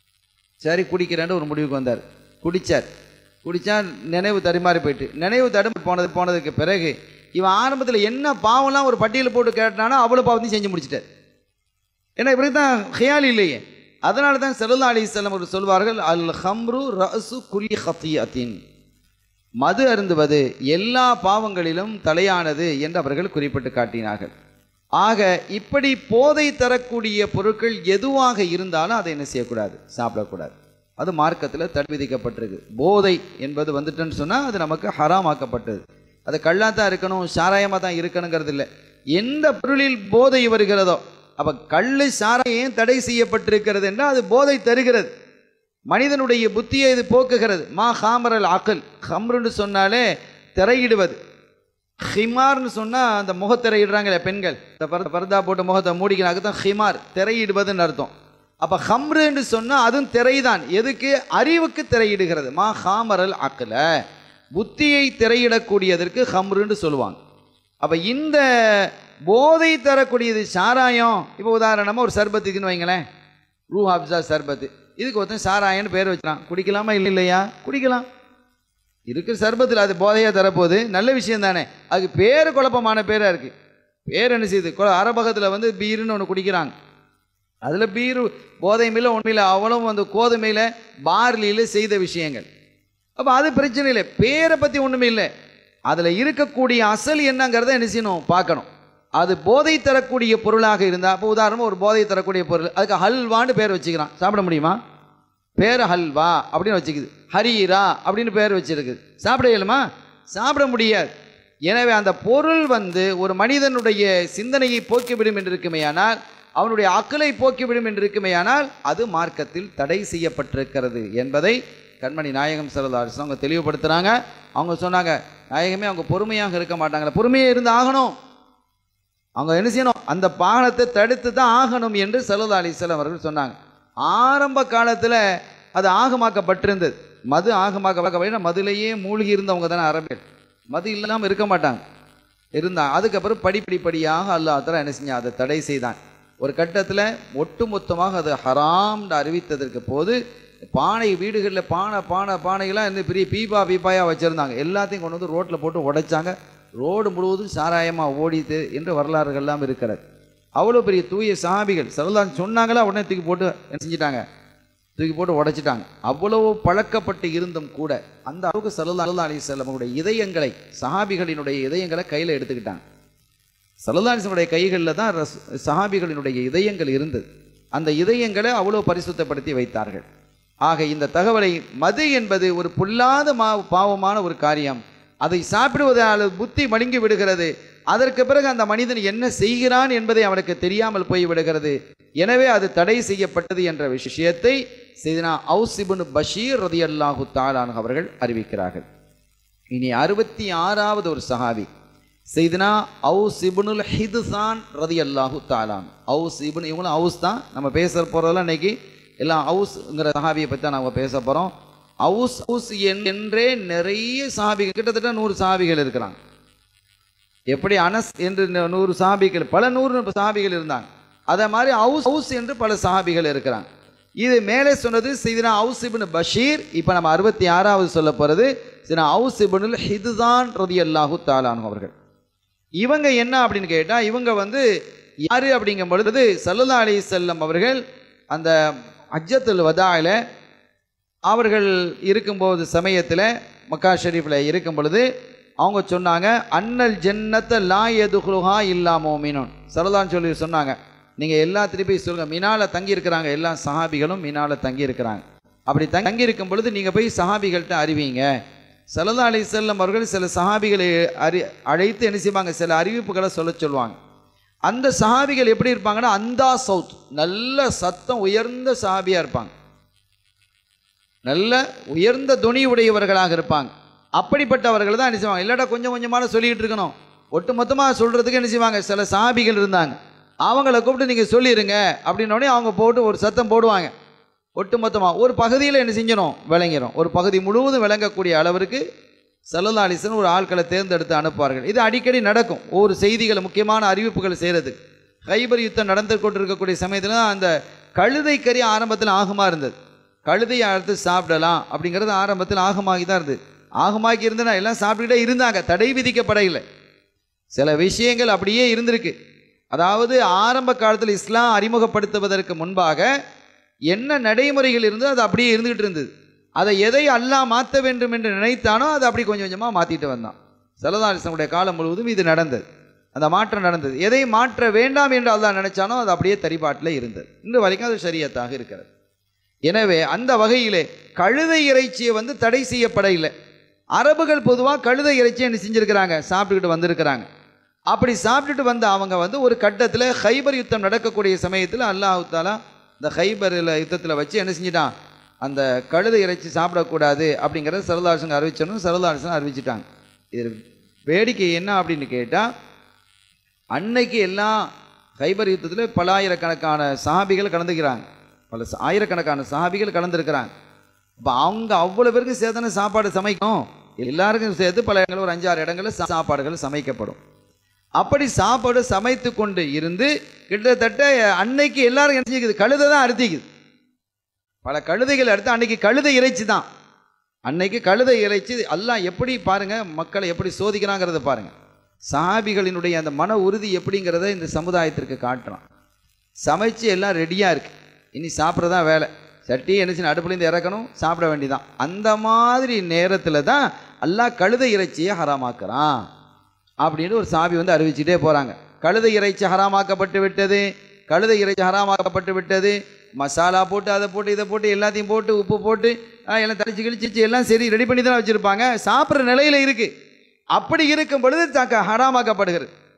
சரி குடிக்கிறேன்னு ஒரு முடிவுக்கு வந்தார் குடிச்சார் குடிச்சா நினைவு தடுமாறி போயிட்டு நினைவு தடுமாறி போனது போனதுக்கு பிறகு இவன் ஆரம்பத்தில் என்ன பாவம்லாம் ஒரு பட்டியல் போட்டு கேட்டானோ அவ்வளோ பாவத்தையும் செஞ்சு முடிச்சிட்டார் ஏன்னா இப்படி தான் ஹியால் இல்லையே அதனால தான் செல்லா அலி அவர்கள் சொல்வார்கள் அல் ஹம்ரு ரசு குலி ஹத்தியத்தின் மது அருந்துவது எல்லா பாவங்களிலும் தலையானது என்று அவர்கள் குறிப்பிட்டு காட்டினார்கள் ஆக இப்படி போதை தரக்கூடிய பொருட்கள் எதுவாக இருந்தாலும் அதை என்ன செய்யக்கூடாது சாப்பிடக்கூடாது அது மார்க்கத்தில் தடை விதிக்கப்பட்டிருக்கு போதை என்பது வந்துட்டுன்னு சொன்னால் அது நமக்கு ஹராமாக்கப்பட்டது அது கள்ளா தான் இருக்கணும் சாராயமாக தான் இருக்கணுங்கிறது இல்லை எந்த பொருளில் போதை வருகிறதோ அப்போ கள்ளு சாராயம் ஏன் தடை செய்யப்பட்டிருக்கிறது என்றால் அது போதை தருகிறது மனிதனுடைய புத்தியை இது போக்குகிறது மா ஹாமரல் அக்கல் ஹம்ருன்னு சொன்னாலே திரையிடுவது ஹிமார்னு சொன்னால் அந்த முகத்திரையிடுறாங்களே பெண்கள் இந்த பர பரதா போட்டு முகத்தை மூடிக்கிறாங்க தான் ஹிமார் திரையிடுவதுன்னு அர்த்தம் அப்போ ஹம்ருன்னு சொன்னால் அதுவும் திரைதான் எதுக்கு அறிவுக்கு திரையிடுகிறது மா ஹாமரல் அக்கல புத்தியை திரையிடக்கூடியதற்கு ஹம்ருன்னு சொல்லுவாங்க அப்போ இந்த போதை தரக்கூடியது சாராயம் இப்போ உதாரணமாக ஒரு சர்பத்துக்குன்னு வைங்களேன் ரூ ஹப்ஸா சர்பத்து இதுக்கு ஒருத்தன் சாராயம்னு பேர் வச்சுறான் குடிக்கலாமா இல்லை இல்லையா குடிக்கலாம் இருக்கிற சர்பத்தில் அது போதையாக தரப்போகுது நல்ல விஷயம் தானே அதுக்கு பேர் குழப்பமான பேராக இருக்குது பேர் என்ன செய்யுது கொ- அரபகத்தில் வந்து பீருன்னு ஒன்று குடிக்கிறாங்க அதில் பீரு போதை மேல உண்மையில் அவ்வளவும் அந்த கோதுமையில் பார்லியில் செய்த விஷயங்கள் அப்போ அது பிரச்சனை இல்லை பேரை பற்றி ஒன்றுமே இல்லை அதில் இருக்கக்கூடிய அசல் என்னங்கிறத என்ன செய்யணும் பார்க்கணும் அது போதை தரக்கூடிய பொருளாக இருந்தால் இப்போ உதாரணமாக ஒரு போதை தரக்கூடிய பொருள் அதுக்கு ஹல்வான்னு பேர் வச்சுக்கிறான் சாப்பிட முடியுமா பேர் ஹல்வா அப்படின்னு வச்சுக்குது ஹரீரா அப்படின்னு பேர் வச்சிருக்குது சாப்பிட இயலுமா சாப்பிட முடியாது எனவே அந்த பொருள் வந்து ஒரு மனிதனுடைய சிந்தனையை போக்கிவிடும் என்று இருக்குமேயானால் அவனுடைய அக்கலை போக்கிவிடும் என்று இருக்குமேயானால் அது மார்க்கத்தில் தடை செய்யப்பட்டிருக்கிறது என்பதை கண்மணி நாயகம் சரதாரிசன் அவங்க தெளிவுபடுத்துகிறாங்க அவங்க சொன்னாங்க நாயகமே அவங்க பொறுமையாக இருக்க மாட்டாங்களே பொறுமையாக இருந்து ஆகணும் அவங்க என்ன செய்யணும் அந்த பானத்தை தடுத்து தான் ஆகணும் என்று சல்லா அலிஸ்லாம் அவர்கள் சொன்னாங்க ஆரம்ப காலத்தில் அது ஆகமாக்கப்பட்டிருந்தது மது ஆகமாக்க மதுலேயே மூழ்கி இருந்தவங்க தானே அரபியல் மது இல்லாமல் இருக்க மாட்டாங்க இருந்தாங்க அதுக்கப்புறம் படிப்படிப்படியாக அல்லாஹ் என்ன செஞ்சான் அதை தடை செய்தான் ஒரு கட்டத்தில் ஒட்டுமொத்தமாக அது ஹராம்னு அறிவித்ததற்கு போது பானை வீடுகளில் பானை பானை பானைகள்லாம் இந்த பெரிய பீப்பா பீப்பாயாக வச்சுருந்தாங்க எல்லாத்தையும் கொண்டு வந்து ரோட்டில் போட்டு உடைச்சாங்க ரோடு முழுவதும் சாராயமாக ஓடிது என்று வரலாறுகள்லாம் இருக்கிறது அவ்வளோ பெரிய தூய சாபிகள் சரதான் சொன்னாங்களா உடனே தூக்கி போட்டு என்ன செஞ்சிட்டாங்க தூக்கி போட்டு உடைச்சிட்டாங்க அவ்வளவு பழக்கப்பட்டு இருந்தும் கூட அந்த அளவுக்கு சல்லா அல்லா அலி செல்லமுடைய இதயங்களை சஹாபிகளினுடைய இதயங்களை கையில் எடுத்துக்கிட்டாங்க சல்லா அலிஸ்லமுடைய கைகளில் தான் ரஸ் சஹாபிகளினுடைய இதயங்கள் இருந்தது அந்த இதயங்களை அவ்வளோ பரிசுத்தப்படுத்தி வைத்தார்கள் ஆக இந்த தகவலை மது என்பது ஒரு பொல்லாத மா பாவமான ஒரு காரியம் அதை சாப்பிடுவதால் புத்தி மழுங்கி விடுகிறது அதற்கு பிறகு அந்த மனிதன் என்ன செய்கிறான் என்பதை அவனுக்கு தெரியாமல் போய் விடுகிறது எனவே அது தடை செய்யப்பட்டது என்ற விஷயத்தை செய்தினா அவுசிபுன் பஷீர் ரதி அல்லாஹு தாலான் அவர்கள் அறிவிக்கிறார்கள் இனி அறுபத்தி ஆறாவது ஒரு சஹாபி செய்தினா அவுஸ் இபுனுல் ஹிதுசான் ரதி அல்லாஹு தாலான் அவுஸ் இபுன் இவங்களும் அவுஸ் தான் நம்ம பேச போகிறதெல்லாம் இன்னைக்கு எல்லாம் அவுஸ்ங்கிற சஹாபியை பற்றி தான் நம்ம பேச போகிறோம் அவுஸ் அவுஸ் என்றே நிறைய சாபிகள் கிட்டத்தட்ட நூறு சாபிகள் இருக்கிறாங்க எப்படி அனஸ் என்று நூறு சாபிகள் பல நூறு சாபிகள் இருந்தாங்க அதே மாதிரி அவுஸ் அவுஸ் என்று பல சாபிகள் இருக்கிறாங்க இது மேலே சொன்னது சிதனா அவுஸ் இபின் பஷீர் இப்போ நம்ம அறுபத்தி ஆறாவது சொல்ல போகிறது சினா அவுஸ் இபினுல் ஹிதுதான் ரதி அல்லாஹு தாலானு அவர்கள் இவங்க என்ன அப்படின்னு கேட்டால் இவங்க வந்து யாரு அப்படிங்கும் பொழுது சல்லல்லா அலி செல்லம் அவர்கள் அந்த அஜ்ஜத்துல் வதாயில் அவர்கள் இருக்கும்போது சமயத்தில் மக்கா ஷெரீஃபில் இருக்கும் பொழுது அவங்க சொன்னாங்க அன்னல் ஜன்னத்தை லா எதுகுலுஹா இல்லா மோமினோன் சரதான் சொல்லி சொன்னாங்க நீங்கள் எல்லா திருப்பி சொல்லுங்கள் மினால தங்கி இருக்கிறாங்க எல்லா சஹாபிகளும் மினால தங்கி இருக்கிறாங்க அப்படி தங்கி இருக்கும் பொழுது நீங்கள் போய் சஹாபிகள்கிட்ட அறிவிங்க சல்லா அலி செல்லம் அவர்கள் சில சஹாபிகளை அறி அழைத்து என்ன செய்வாங்க சில அறிவிப்புகளை சொல்ல சொல்லுவாங்க அந்த சஹாபிகள் எப்படி இருப்பாங்கன்னா அந்தா சவுத் நல்ல சத்தம் உயர்ந்த சஹாபியாக இருப்பாங்க நல்ல உயர்ந்த துணி உடையவர்களாக இருப்பாங்க அப்படிப்பட்டவர்கள் தான் என்ன செய்வாங்க இல்லாட்டா கொஞ்சம் கொஞ்சமான சொல்லிக்கிட்டு இருக்கணும் ஒட்டு மொத்தமாக சொல்கிறதுக்கு என்ன செய்வாங்க சில சாபிகள் இருந்தாங்க அவங்கள கூப்பிட்டு நீங்கள் சொல்லிடுங்க அப்படின்னோடனே அவங்க போட்டு ஒரு சத்தம் போடுவாங்க ஒட்டு மொத்தமாக ஒரு பகுதியில் என்ன செஞ்சிடும் விளங்கிடும் ஒரு பகுதி முழுவதும் விளங்கக்கூடிய அளவிற்கு செல்லலாலிசன் ஒரு ஆட்களை தேர்ந்தெடுத்து அனுப்புவார்கள் இது அடிக்கடி நடக்கும் ஒவ்வொரு செய்திகளை முக்கியமான அறிவிப்புகள் செய்கிறது கைபர் யுத்தம் நடந்து கொண்டிருக்கக்கூடிய சமயத்தில் தான் அந்த கழுதை கறி ஆரம்பத்தில் ஆகமாக இருந்தது கழுதையை அறுத்து சாப்பிடலாம் அப்படிங்கிறது ஆரம்பத்தில் ஆகமாகி தான் இருந்தது ஆகமாகி இருந்தனா எல்லாம் சாப்பிட்டுக்கிட்டே இருந்தாங்க தடை விதிக்கப்படையில்லை சில விஷயங்கள் அப்படியே இருந்திருக்கு அதாவது ஆரம்ப காலத்தில் இஸ்லாம் அறிமுகப்படுத்துவதற்கு முன்பாக என்ன நடைமுறைகள் இருந்தோ அது அப்படியே இருந்துகிட்டு இருந்தது அதை எதை அல்லாஹ் மாற்ற வேண்டும் என்று நினைத்தானோ அதை அப்படி கொஞ்சம் கொஞ்சமாக மாற்றிட்டு வந்தான் சலதாரிசனுடைய காலம் முழுவதும் இது நடந்தது அந்த மாற்றம் நடந்தது எதை மாற்ற வேண்டாம் என்று அல்லாஹ் நினைச்சானோ அது அப்படியே தரிபாட்டில் இருந்தது இன்று வரைக்கும் அது சரியத்தாக இருக்கிறது எனவே அந்த வகையிலே கழுதை இறைச்சியை வந்து தடை செய்யப்படவில்லை அரபுகள் பொதுவாக கழுதை இறைச்சியை என்ன செஞ்சுருக்கிறாங்க சாப்பிட்டுக்கிட்டு வந்திருக்கிறாங்க அப்படி சாப்பிட்டுட்டு வந்த அவங்க வந்து ஒரு கட்டத்தில் ஹைபர் யுத்தம் நடக்கக்கூடிய சமயத்தில் அல்லாஹு தாலா இந்த ஹைபரில் யுத்தத்தில் வச்சு என்ன செஞ்சிட்டான் அந்த கழுதை இறைச்சி சாப்பிடக்கூடாது அப்படிங்கிறத சரதாசன் அறிவிச்சனும் சரதாசன் அறிவிச்சிட்டாங்க இது வேடிக்கை என்ன அப்படின்னு கேட்டால் அன்னைக்கு எல்லாம் ஹைபர் யுத்தத்தில் பல ஆயிரக்கணக்கான சஹாபிகள் கலந்துக்கிறாங்க பல ச- ஆயிரக்கணக்கான சஹாபிகள் கலந்துருக்கிறாங்க அப்போ அவங்க அவ்வளோ பேருக்கு சேர்த்தானே சாப்பாடு சமைக்கும் எல்லாருக்கும் சேர்த்து பல இடங்கள் ஒரு அஞ்சாறு இடங்களில் சா- சாப்பாடுகள் சமைக்கப்படும் அப்படி சாப்பாடு சமைத்து கொண்டு இருந்து கிட்டத்தட்ட அன்னைக்கு எல்லாரும் என்ன செஞ்சுக்குது கழுதை தான் அறுத்திக்குது பல கழுதைகள் அடுத்து அன்னைக்கு கழுதை இறைச்சி தான் அன்னைக்கு கழுதை இறைச்சி எல்லாம் எப்படி பாருங்க மக்களை எப்படி சோதிக்கிறாங்கிறத பாருங்க சாபிகளினுடைய அந்த மன உறுதி எப்படிங்கிறத இந்த சமுதாயத்திற்கு காட்டுறான் சமைச்சு எல்லாம் ரெடியாக இருக்கு இனி சாப்பிட்றதா வேலை சட்டி என்ன அடுப்புலேருந்து இறக்கணும் சாப்பிட வேண்டியதான் அந்த மாதிரி நேரத்தில் தான் அல்லாஹ் கழுதை இறைச்சியை ஹராமாக்குறான் அப்படின்னு ஒரு சாபி வந்து அறிவிச்சுட்டே போகிறாங்க கழுதை இறைச்சி ஹராமாக்கப்பட்டு விட்டது கழுதை இறைச்சி ஹராமாக்கப்பட்டு விட்டது மசாலா போட்டு அதை போட்டு இதை போட்டு எல்லாத்தையும் போட்டு உப்பு போட்டு ஆ, எல்லாம் தடிச்சு கிழிச்சிச்சு எல்லாம் சரி ரெடி பண்ணி தான் வச்சுருப்பாங்க சாப்பிட்ற நிலையில் இருக்குது அப்படி இருக்கும் பொழுது தக்க ஹராமாக்கப்படுகிறது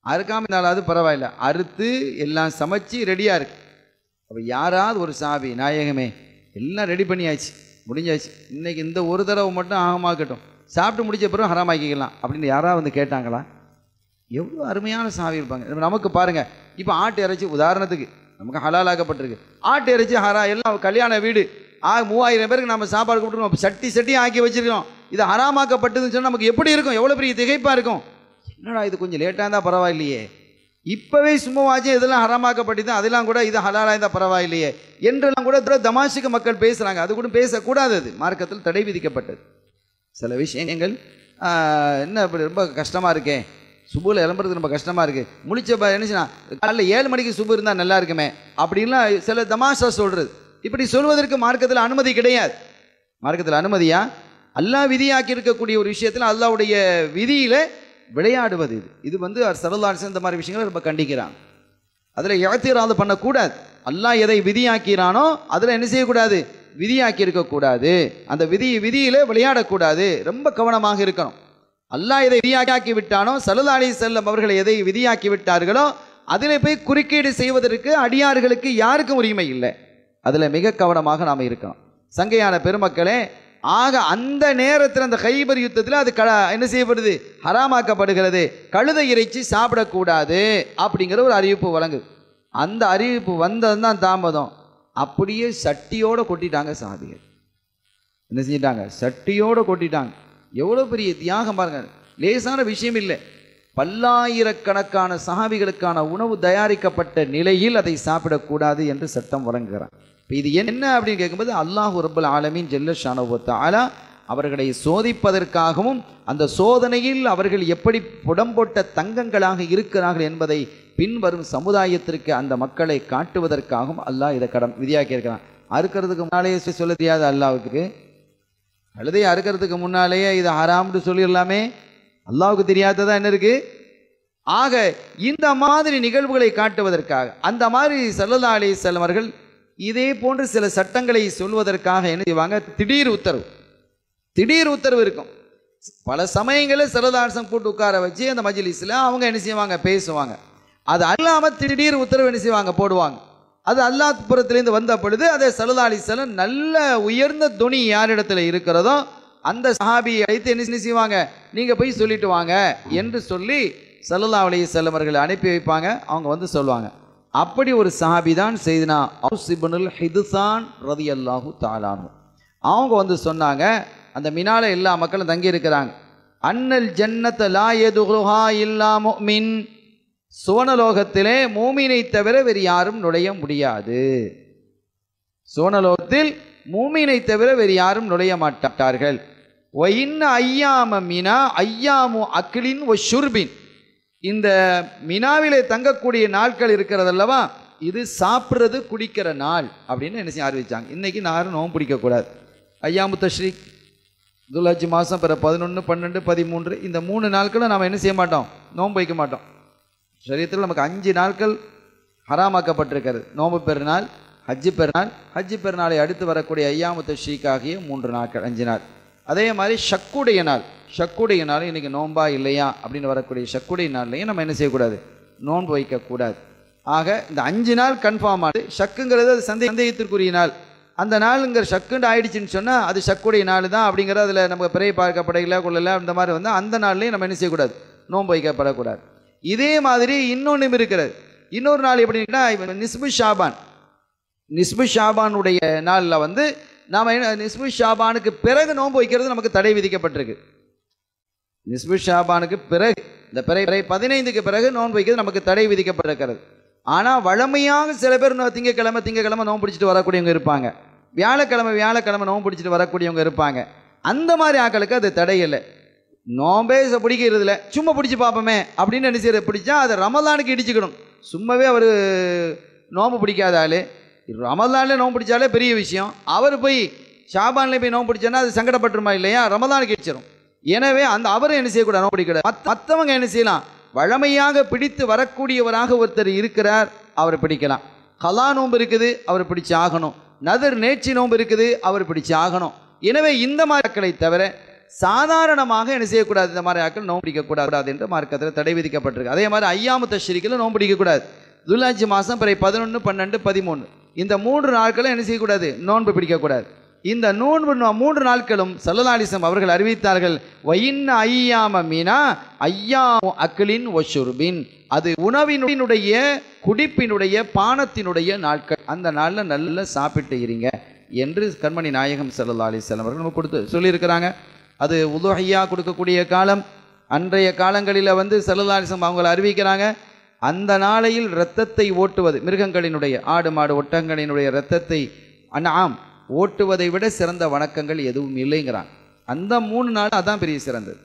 அறுக்காம இருந்தாலாவது பரவாயில்ல அறுத்து எல்லாம் சமைச்சு ரெடியாக இருக்கு அப்போ யாராவது ஒரு சாபி நாயகமே எல்லாம் ரெடி பண்ணியாச்சு முடிஞ்சாச்சு இன்னைக்கு இந்த ஒரு தடவை மட்டும் ஆகமாக்கட்டும் சாப்பிட்டு முடிச்ச பிறகு ஹராமாக்கிக்கலாம் அப்படின்னு யாராவது வந்து கேட்டாங்களா எவ்வளோ அருமையான சாவி இருப்பாங்க இப்ப நமக்கு பாருங்க இப்போ ஆட்டு இறைச்சி உதாரணத்துக்கு நமக்கு ஹலாலாக்கப்பட்டிருக்கு ஆட்டு இறைச்சி ஹரா எல்லாம் கல்யாண வீடு ஆ மூவாயிரம் பேருக்கு நம்ம சாப்பாடு கொடுத்துருக்கோம் சட்டி சட்டி ஆக்கி வச்சிருக்கோம் இது ஹராமாக்கப்பட்டதுன்னு சொன்னால் நமக்கு எப்படி இருக்கும் எவ்வளோ பெரிய திகைப்பாக இருக்கும் என்னடா இது கொஞ்சம் லேட்டாக இருந்தால் பரவாயில்லையே இப்போவே சும்மாவாச்சும் இதெல்லாம் ஹராமாக்கப்பட்டது அதெல்லாம் கூட இது ஹலாலாக இருந்தால் பரவாயில்லையே என்றெல்லாம் கூட இதோட தமாஷுக்கு மக்கள் பேசுகிறாங்க அது கூட பேசக்கூடாது அது மார்க்கத்தில் தடை விதிக்கப்பட்டது சில விஷயங்கள் ஆஹ், என்ன இப்படி ரொம்ப கஷ்டமாக இருக்கே சுபுல எழும்புறது ரொம்ப கஷ்டமாக இருக்குது முழிச்ச ப- என்ன செய்யலாம் காலைல ஏழு மணிக்கு சுபு இருந்தால் நல்லா இருக்குமே அப்படின்லாம் சில தமாஷா சொல்கிறது இப்படி சொல்வதற்கு மார்க்கத்தில் அனுமதி கிடையாது மார்க்கத்தில் அனுமதியா அல்லாஹ் விதியாக்கி இருக்கக்கூடிய ஒரு விஷயத்தில் அல்லாஹ்வுடைய விதியில் விளையாடுவது இது இது வந்து சரலாட்சி இந்த மாதிரி விஷயங்களை ரொம்ப கண்டிக்கிறாங்க அதில் இழத்தீராது பண்ணக்கூடாது அல்லாஹ் எதை விதியாக்கிறானோ அதில் என்ன செய்யக்கூடாது விதியாக்கி இருக்கக்கூடாது அந்த விதி விதியிலே விளையாடக்கூடாது ரொம்ப கவனமாக இருக்கணும் அல்லாஹ் எதை விதியாக்கி விட்டானோ சலுதாடி செல்லம் அவர்கள் எதை விதியாக்கி விட்டார்களோ அதில் போய் குறுக்கீடு செய்வதற்கு அடியார்களுக்கு யாருக்கும் உரிமை இல்லை அதில் மிக கவனமாக நாம் இருக்கணும் சங்கையான பெருமக்களே ஆக அந்த நேரத்தில் அந்த கைபர் யுத்தத்தில் அது க என்ன செய்யப்படுது ஹராமாக்கப்படுகிறது கழுதை இறைச்சி சாப்பிடக்கூடாது அப்படிங்கிற ஒரு அறிவிப்பு வழங்குது அந்த அறிவிப்பு வந்தது தான் தாமதம் அப்படியே சட்டியோட கொட்டிட்டாங்க சாதிகள் என்ன செஞ்சிட்டாங்க சட்டியோட கொட்டிட்டாங்க எவ்வளோ பெரிய தியாகம் பாருங்க லேசான விஷயம் இல்லை பல்லாயிரக்கணக்கான சஹாபிகளுக்கான உணவு தயாரிக்கப்பட்ட நிலையில் அதை சாப்பிடக்கூடாது என்று சட்டம் வழங்குகிறான் இப்போ இது என்ன அப்படின்னு கேட்கும்போது அல்லாஹ் ரப்பல் ஆலமீன் ஜெல்ல ஷானவத்தாலா அவர்களை சோதிப்பதற்காகவும் அந்த சோதனையில் அவர்கள் எப்படி புடம்போட்ட தங்கங்களாக இருக்கிறார்கள் என்பதை பின்வரும் சமுதாயத்திற்கு அந்த மக்களை காட்டுவதற்காகவும் அல்லாஹ் இதை கடம் விதியாக்கி இருக்கிறான் அறுக்கிறதுக்கு முன்னாலேயே சொல்ல தெரியாது அல்லாஹ்வுக்கு கழுதையை அறுக்கிறதுக்கு முன்னாலேயே இது ஹராம்னு சொல்லிடலாமே அல்லாவுக்கு தெரியாததா என்ன இருக்கு ஆக இந்த மாதிரி நிகழ்வுகளை காட்டுவதற்காக அந்த மாதிரி சல்லல்லா அலி அவர்கள் இதே போன்று சில சட்டங்களை சொல்வதற்காக என்ன செய்வாங்க திடீர் உத்தரவு திடீர் உத்தரவு இருக்கும் பல சமயங்களில் சரதாரசம் கூட்டு உட்கார வச்சு அந்த மஜ்லிஸில் அவங்க என்ன செய்வாங்க பேசுவாங்க அது அல்லாமல் திடீர் உத்தரவு என்ன செய்வாங்க போடுவாங்க அது அல்லாஹ் புறத்திலேருந்து வந்த பொழுது அதை சல்லா அலிஸ்லாம் நல்ல உயர்ந்த துணி யாரிடத்துல இருக்கிறதோ அந்த சஹாபியை அழைத்து என்ன செய்வாங்க நீங்கள் போய் சொல்லிட்டு வாங்க என்று சொல்லி சல்லல்லா அலைஹிஸ்ஸலாம் அவர்களை அனுப்பி வைப்பாங்க அவங்க வந்து சொல்லுவாங்க அப்படி ஒரு சஹாபி தான் செய்தினா அவுசிபனுல் ஹிதுசான் ரதி அல்லாஹு தாலானு அவங்க வந்து சொன்னாங்க அந்த மினால எல்லா மக்களும் தங்கி இருக்கிறாங்க அன்னல் ஜன்னத்த லா எதுஹா இல்லா முஃமின் சுவனலோகத்திலே மூமினை தவிர வேறு யாரும் நுழைய முடியாது சுவனலோகத்தில் மூமினை தவிர வேறு யாரும் நுழைய மாட்டார்கள் ஒயின்ன ஐயாம மினா ஐயாமு அக்கிலின் ஒ ஷுர்பின் இந்த மினாவிலே தங்கக்கூடிய நாட்கள் இருக்கிறதல்லவா இது சாப்பிட்றது குடிக்கிற நாள் அப்படின்னு என்ன செய்ய அறிவிச்சாங்க இன்னைக்கு யாரும் நோம்பு பிடிக்கக்கூடாது ஐயாமு தஷ்ரீக் துலாஜி மாதம் பிற பதினொன்று பன்னெண்டு பதிமூன்று இந்த மூணு நாட்களும் நாம் என்ன செய்ய மாட்டோம் நோன்பு வைக்க மாட்டோம் சரீரத்தில் நமக்கு அஞ்சு நாட்கள் ஹராமாக்கப்பட்டிருக்கிறது நோம்பு பெருநாள் ஹஜ்ஜு பெருநாள் ஹஜ்ஜு பெருநாளை அடுத்து வரக்கூடிய ஐயாமுத்த ஷீக் ஆகிய மூன்று நாட்கள் அஞ்சு நாள் அதே மாதிரி ஷக்குடைய நாள் ஷக்குடைய நாள் இன்னைக்கு நோன்பா இல்லையா அப்படின்னு வரக்கூடிய ஷக்குடைய நாள்லையும் நம்ம என்ன செய்யக்கூடாது நோன்பு வைக்கக்கூடாது ஆக இந்த அஞ்சு நாள் கன்ஃபார்ம் ஆனது ஷக்குங்கிறது அது சந்தே சந்தேகத்திற்குரிய நாள் அந்த நாளுங்கிற ஷக்குண்டு ஆயிடுச்சுன்னு சொன்னால் அது ஷக்குடைய நாள் தான் அப்படிங்கிற அதில் நம்ம பிறை பார்க்கப்படையில கொள்ளல அந்த மாதிரி வந்து அந்த நாள்லையும் நம்ம என்ன செய்யக்கூடாது நோன்பு வைக்கப்படக்கூடாது இதே மாதிரி இன்னொன்றும் இருக்கிறது இன்னொரு நாள் எப்படின்னா இவன் நிஸ்பு ஷாபான் நிஸ்பு ஷாபானுடைய நாளில் வந்து நாம் என்ன நிஸ்பு ஷாபானுக்கு பிறகு நோன்பு வைக்கிறது நமக்கு தடை விதிக்கப்பட்டிருக்கு நிஸ்பு ஷாபானுக்கு பிறகு இந்த பிறை பிறை பதினைந்துக்கு பிறகு நோன்பு வைக்கிறது நமக்கு தடை விதிக்கப்பட்டிருக்கிறது ஆனால் வழமையாக சில பேர் நோ- திங்கக்கிழமை திங்கக்கிழமை நோன்பு பிடிச்சிட்டு வரக்கூடியவங்க இருப்பாங்க வியாழக்கிழமை வியாழக்கிழமை நோன்பு பிடிச்சிட்டு வரக்கூடியவங்க இருப்பாங்க அந்த மாதிரி ஆட்களுக்கு அது தடை இல்லை நோம்பே ச- பிடிக்கிறது இல்லை சும்மா பிடிச்சி பார்ப்போமே அப்படின்னு என்ன செய்யறது பிடிச்சா அதை ரமலானுக்கு இடிச்சுக்கணும் சும்மாவே அவர் நோம்பு பிடிக்காத ஆள் ரமலான்ல நோம்பு பிடிச்சாலே பெரிய விஷயம் அவர் போய் ஷாபான்ல போய் நோம்பு பிடிச்சானா அது சங்கடப்பட்டுருமா இல்லையா ரமலானுக்கு இடிச்சிடும் எனவே அந்த அவரும் என்ன செய்யக்கூடாது நோம்பு பிடிக்கூடாது மத்- மத்தவங்க என்ன செய்யலாம் வழமையாக பிடித்து வரக்கூடியவராக ஒருத்தர் இருக்கிறார் அவரை பிடிக்கலாம் கலா நோன்பு இருக்குது அவர் பிடிச்சு ஆகணும் நதர் நேர்ச்சி நோன்பு இருக்குது அவர் பிடிச்சு ஆகணும் எனவே இந்த மாக்களை தவிர சாதாரணமாக என்ன செய்யக்கூடாது இந்த மாதிரி ஆட்கள் நோன்பு பிடிக்கக்கூடாது என்று மார்க்கத்தில் தடை விதிக்கப்பட்டிருக்கு அதே மாதிரி ஐயாமு தஷ்ரீக்கில் நோன்பு பிடிக்கக்கூடாது துலாஜி மாதம் பிறை பதினொன்று பன்னெண்டு பதிமூணு இந்த மூன்று நாட்களும் என்ன செய்யக்கூடாது நோன்பு பிடிக்கக்கூடாது இந்த நோன்பு நோ- மூன்று நாட்களும் சல்லலாலிசம் அவர்கள் அறிவித்தார்கள் வயின்ன ஐயாம மீனா ஐயாமு அக்லின் ஒஷுர்பின் அது உணவினுடைய குடிப்பினுடைய பானத்தினுடைய நாட்கள் அந்த நாளில் நல்லா சாப்பிட்டு இருங்க என்று கண்மணி நாயகம் சல்லா அலிஸ்லாம் அவர்கள் நமக்கு கொடுத்து சொல்லியிருக்கிறாங்க அது உதுஹையா கொடுக்கக்கூடிய காலம் அன்றைய காலங்களில் வந்து சல்லா அலிஸ்லாம் அவங்களை அறிவிக்கிறாங்க அந்த நாளையில் இரத்தத்தை ஓட்டுவது மிருகங்களினுடைய ஆடு மாடு ஒட்டங்களினுடைய இரத்தத்தை அண்ணாம் ஓட்டுவதை விட சிறந்த வணக்கங்கள் எதுவும் இல்லைங்கிறான் அந்த மூணு நாள் அதான் பெரிய சிறந்தது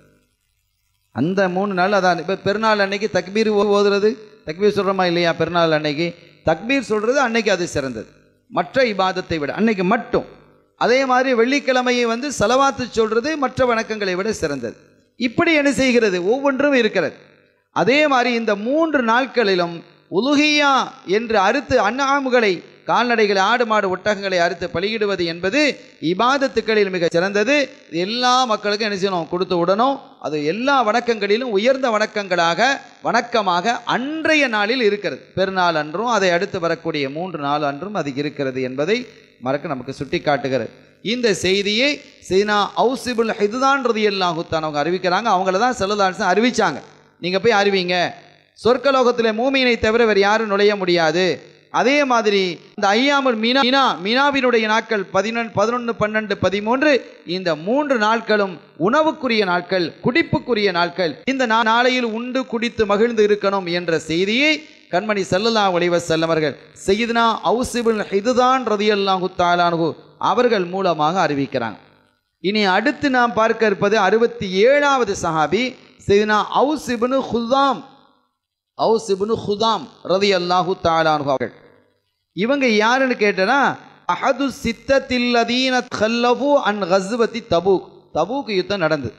அந்த மூணு நாள் அதான் இப்போ பெருநாள் அன்னைக்கு தக்பீர் ஓ- ஓதுறது தக்பீர் சொல்கிறோமா இல்லையா பெருநாள் அன்னைக்கு தக்பீர் சொல்கிறது அன்னைக்கு அது சிறந்தது மற்ற இபாதத்தை விட அன்னைக்கு மட்டும் அதே மாதிரி வெள்ளிக்கிழமையை வந்து செலவாத்து சொல்கிறது மற்ற வணக்கங்களை விட சிறந்தது இப்படி என்ன செய்கிறது ஒவ்வொன்றும் இருக்கிறது அதே மாதிரி இந்த மூன்று நாட்களிலும் உலுகியா என்று அறுத்து அன்னாமுகளை கால்நடைகளை ஆடு மாடு ஒட்டகங்களை அறுத்து பலியிடுவது என்பது இபாதத்துக்களில் மிக சிறந்தது இது எல்லா மக்களுக்கும் என்ன செய்யணும் கொடுத்து விடணும் அது எல்லா வணக்கங்களிலும் உயர்ந்த வணக்கங்களாக வணக்கமாக அன்றைய நாளில் இருக்கிறது பெருநாள் அன்றும் அதை அடுத்து வரக்கூடிய மூன்று நாள் அன்றும் அது இருக்கிறது என்பதை மறக்க நமக்கு சுட்டி காட்டுகிறது இந்த செய்தியை சீனா அவுசிபுல் இதுதான் ரதியல்லாஹுத்தான் அவங்க அறிவிக்கிறாங்க அவங்கள தான் செல்லதாசன் அறிவிச்சாங்க நீங்கள் போய் அறிவிங்க சொர்க்கலோகத்தில் மூமியினை தவிர வேறு யாரும் நுழைய முடியாது அதே மாதிரி இந்த ஐயாமல் மீனா மீனா மீனாவினுடைய நாட்கள் பதினொன்று பதினொன்று பன்னெண்டு பதிமூன்று இந்த மூன்று நாட்களும் உணவுக்குரிய நாட்கள் குடிப்புக்குரிய நாட்கள் இந்த நா- நாளையில் உண்டு குடித்து மகிழ்ந்து இருக்கணும் என்ற செய்தியை கண்மணி சல்லல்லா ஒளிவ செல்லவர்கள் செய்தினா அவுசிபுல் இதுதான் ரதியல்லாஹு தாலானு அவர்கள் மூலமாக அறிவிக்கிறாங்க இனி அடுத்து நாம் பார்க்க இருப்பது அறுபத்தி ஏழாவது சஹாபி செய்தினா அவுசிபுனு ஹுதாம் அவுசிபுனு ஹுதாம் ரதி அல்லாஹு தாலானு அவர்கள் இவங்க யாருன்னு கேட்டனா அஹது சித்தத்தில்லதீன கல்லபு அன் கஸ்வதி தபூக் தபூக் யுத்தம் நடந்தது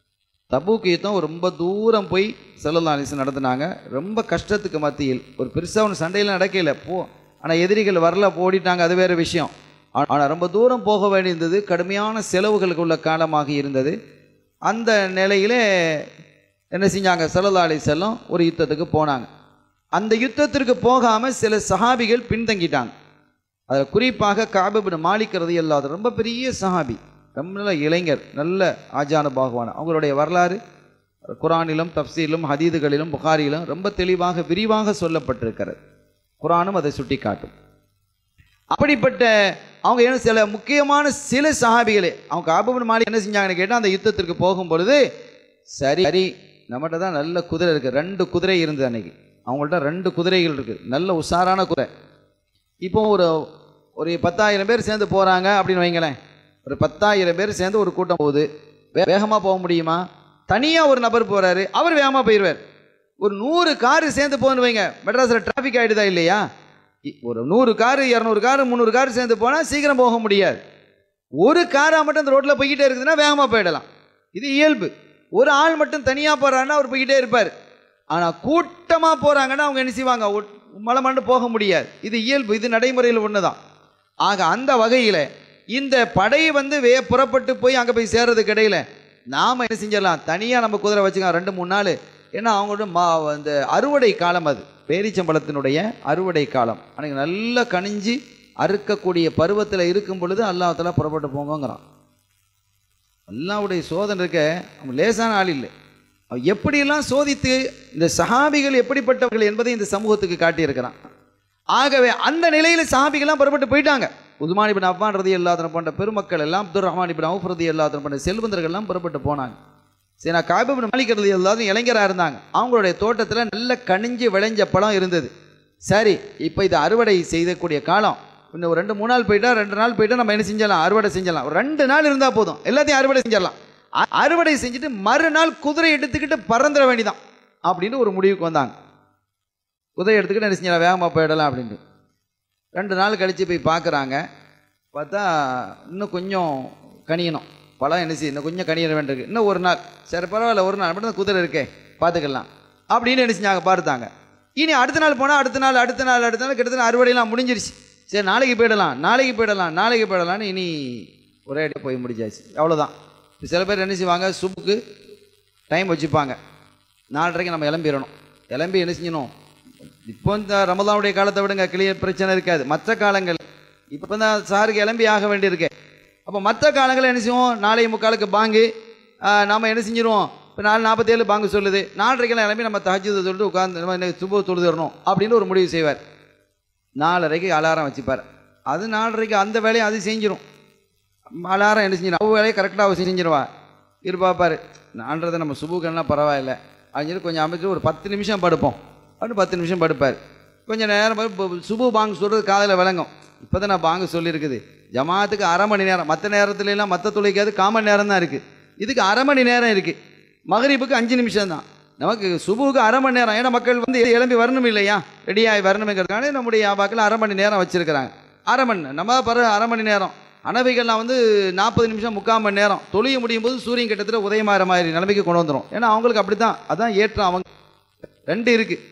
தபூக் யுத்தம் ரொம்ப தூரம் போய் செல்லல்லா அலிசன் நடத்துனாங்க ரொம்ப கஷ்டத்துக்கு மத்தியில் ஒரு பெருசாக ஒன்று சண்டையில் நடக்கல போ ஆனால் எதிரிகள் வரல ஓடிட்டாங்க அது வேறு விஷயம் ஆனால் ரொம்ப தூரம் போக வேண்டியிருந்தது கடுமையான செலவுகளுக்கு உள்ள காலமாக இருந்தது அந்த நிலையிலே என்ன செஞ்சாங்க சல்லல்லா அலி செல்லம் ஒரு யுத்தத்துக்கு போனாங்க அந்த யுத்தத்திற்கு போகாமல் சில சஹாபிகள் பின்தங்கிட்டாங்க அதில் குறிப்பாக காபிபின் மாலிக்கிறது இல்லாத ரொம்ப பெரிய சஹாபி ரொம்ப நல்ல இளைஞர் நல்ல ஆஜானு பாகுவான அவங்களுடைய வரலாறு குரானிலும் தப்சீலும் ஹதீதுகளிலும் புகாரிலும் ரொம்ப தெளிவாக விரிவாக சொல்லப்பட்டிருக்கிறது குரானும் அதை சுட்டி காட்டும் அப்படிப்பட்ட அவங்க என்ன சில முக்கியமான சில சஹாபிகளே அவங்க காபிபின் மாலிக் என்ன செஞ்சாங்கன்னு கேட்டால் அந்த யுத்தத்திற்கு போகும் பொழுது சரி சரி நம்மகிட்ட தான் நல்ல குதிரை இருக்குது ரெண்டு குதிரை இருந்தது அன்னைக்கு அவங்கள்ட்ட ரெண்டு குதிரைகள் இருக்குது நல்ல உஷாரான குதிரை இப்போ ஒரு ஒரு பத்தாயிரம் பேர் சேர்ந்து போகிறாங்க அப்படின்னு வைங்களேன் ஒரு பத்தாயிரம் பேர் சேர்ந்து ஒரு கூட்டம் போகுது வே வேகமாக போக முடியுமா தனியாக ஒரு நபர் போகிறாரு அவர் வேகமாக போயிடுவார் ஒரு நூறு காரு சேர்ந்து போகணும் வைங்க மெட்ராஸில் டிராஃபிக் ஆகிடுதா இல்லையா இ- ஒரு நூறு காரு இரநூறு காரு முந்நூறு காரு சேர்ந்து போனால் சீக்கிரம் போக முடியாது ஒரு காராக மட்டும் அந்த ரோட்டில் போய்கிட்டே இருக்குதுன்னா வேகமாக போயிடலாம் இது இயல்பு ஒரு ஆள் மட்டும் தனியாக போகிறாருன்னா அவர் போய்கிட்டே இருப்பார் ஆனால் கூட்டமாக போகிறாங்கன்னா அவங்க என்ன செய்வாங்க ஒட்- மலை மண்டு போக முடியாது இது இயல்பு இது நடைமுறையில் ஒன்று தான் ஆக அந்த வகையில் இந்த படை வந்து வே புறப்பட்டு போய் அங்கே போய் சேர்றதுக்கு இடையில நாம் என்ன செஞ்சிடலாம் தனியாக நம்ம குதிரை வச்சுக்கலாம் ரெண்டு மூணு நாள் ஏன்னா அவங்களோட மா அந்த அறுவடை காலம் அது பேரிச்சம்பழத்தினுடைய அறுவடை காலம் அன்னைக்கு நல்லா கனிஞ்சு அறுக்கக்கூடிய பருவத்தில் இருக்கும் பொழுது அல்லாஹ் புறப்பட்டு போங்கங்கிறான் அல்லாவுடைய சோதனை இருக்க அவன் லேசான ஆள் இல்லை அவன் எப்படியெல்லாம் சோதித்து இந்த சஹாபிகள் எப்படிப்பட்டவர்கள் என்பதை இந்த சமூகத்துக்கு காட்டியிருக்கிறான் ஆகவே அந்த நிலையில் சஹாபிகள்லாம் புறப்பட்டு போயிட்டாங்க உதுமான் இபின் அஃபான் ரதி அல்லாதன போன்ற பெருமக்கள் எல்லாம் அப்துல் ரஹ்மான் இபின் அவுஃப் ரதி அல்லாதன போன்ற செல்வந்தர்கள் எல்லாம் புறப்பட்டு போனாங்க சரி நான் காபிபின் மாலிக் ரதி அல்லாதும் இளைஞராக இருந்தாங்க அவங்களுடைய தோட்டத்தில் நல்ல கனிஞ்சு விளைஞ்ச பழம் இருந்தது சரி இப்போ இது அறுவடை செய்யக்கூடிய காலம் இன்னும் ஒரு ரெண்டு மூணு நாள் போயிட்டா ரெண்டு நாள் போயிட்டா நம்ம என்ன செஞ்சலாம் அறுவடை செஞ்சலாம் ஒரு ரெண்டு நாள் இருந்தால் போதும் எல்லாத்தையும் அறுவடை செஞ்சிடலாம் அ- அறுவடை செஞ்சுட்டு மறுநாள் குதிரை எடுத்துக்கிட்டு பறந்துட வேண்டிதான் அப்படின்னு ஒரு முடிவுக்கு வந்தாங்க குதிரை எடுத்துக்கிட்டு என்ன செஞ்சலாம் வேகமாக போயிடலாம் அப்படின்ட்டு ரெண்டு நாள் கழித்து போய் பார்க்குறாங்க பார்த்தா இன்னும் கொஞ்சம் கனியணும் பழம் என்ன செய்யும் இன்னும் கொஞ்சம் கனிய வேண்டியிருக்கு இன்னும் ஒரு நாள் சரி பரவாயில்ல ஒரு நாள் மட்டும் தான் குதிரை இருக்கே பார்த்துக்கலாம் அப்படின்னு என்ன செஞ்சாங்க பார்த்தாங்க இனி அடுத்த நாள் போனால் அடுத்த நாள் அடுத்த நாள் அடுத்த நாள் கிட்டத்தட்ட அறுவடையெல்லாம் முடிஞ்சிருச்சு சரி நாளைக்கு போயிடலாம் நாளைக்கு போயிடலாம் நாளைக்கு போயிடலாம்னு இனி ஒரே அடி போய் முடிஞ்சாச்சு அவ்வளோதான் இப்ப சில பேர் என்ன செய்வாங்க சுப்புக்கு டைம் வச்சுப்பாங்க நாலரைக்கு நம்ம கிளம்பிடணும் கிளம்பி என்ன செய்யணும் இப்போ இந்த ரமதானுடைய காலத்தை விடுங்க கிளியர் பிரச்சனை இருக்காது மற்ற காலங்கள் இப்போ தான் சாருக்கு கிளம்பி ஆக வேண்டியிருக்கு அப்போ மற்ற காலங்களில் என்ன செய்வோம் நாளைய முக்காலுக்கு பாங்கு ஆஹ், நாம என்ன செஞ்சிருவோம் இப்போ நாலு நாற்பத்தேழு பாங்கு சொல்லுது நாலரைக்கெல்லாம் கிளம்பி நம்ம தஹஜ்ஜுதை சொல்லிட்டு உட்காந்து நம்ம சுப தொழுதுறணும் அப்படின்னு ஒரு முடிவு செய்வார் நாலரைக்கு அலாரம் வச்சுப்பார் அது நாலரைக்கு அந்த வேலையை அது செஞ்சிடும் அலாரம் என்ன செஞ்சிடும் அவ வேலையை கரெக்டாக அவ செஞ்சிருவா இருப்பாப்பாரு நான்றதை நம்ம சுபுக்கெல்லாம் பரவாயில்ல அப்படின்னு சொல்லி கொஞ்சம் அமைச்சு ஒரு பத்து நிமிஷம் படுப்போம் அப்படின்னு பத்து நிமிஷம் படுப்பார் கொஞ்சம் நேரம் பாரு, இப்ப சுபு பாங்கு சொல்கிறது காதில் விளங்கும் இப்போ தான் நான் பாங்கு சொல்லியிருக்குது ஜமாத்துக்கு அரை மணி நேரம் மற்ற நேரத்துல எல்லாம் மற்ற தொழிற்காது காமன் நேரம் தான் இருக்குது இதுக்கு அரை மணி நேரம் இருக்குது மகரிப்புக்கு அஞ்சு நிமிஷம் தான் நமக்கு சுபுவுக்கு அரை மணி நேரம் ஏன்னா மக்கள் வந்து எழும்பி வரணும் இல்லையா ரெடியாகி வரணுங்கிறதுக்கான நம்முடைய ஆபாக்கில் அரை மணி நேரம் வச்சுருக்கிறாங்க அரை மணி நேரம். நம்ம பர அரை மணி நேரம் அனவைகள்லாம் வந்து நாற்பது நிமிஷம் முக்கால் மணி நேரம் தொழிய முடியும் போது சூரியன் கிட்டத்தட்ட உதயமாகிற மாதிரி நிலைமைக்கு கொண்டு வந்துடும் ஏன்னா அவங்களுக்கு அப்படி தான் அதான் ஏற்றம் அவங்க ரெண்டு இருக்குது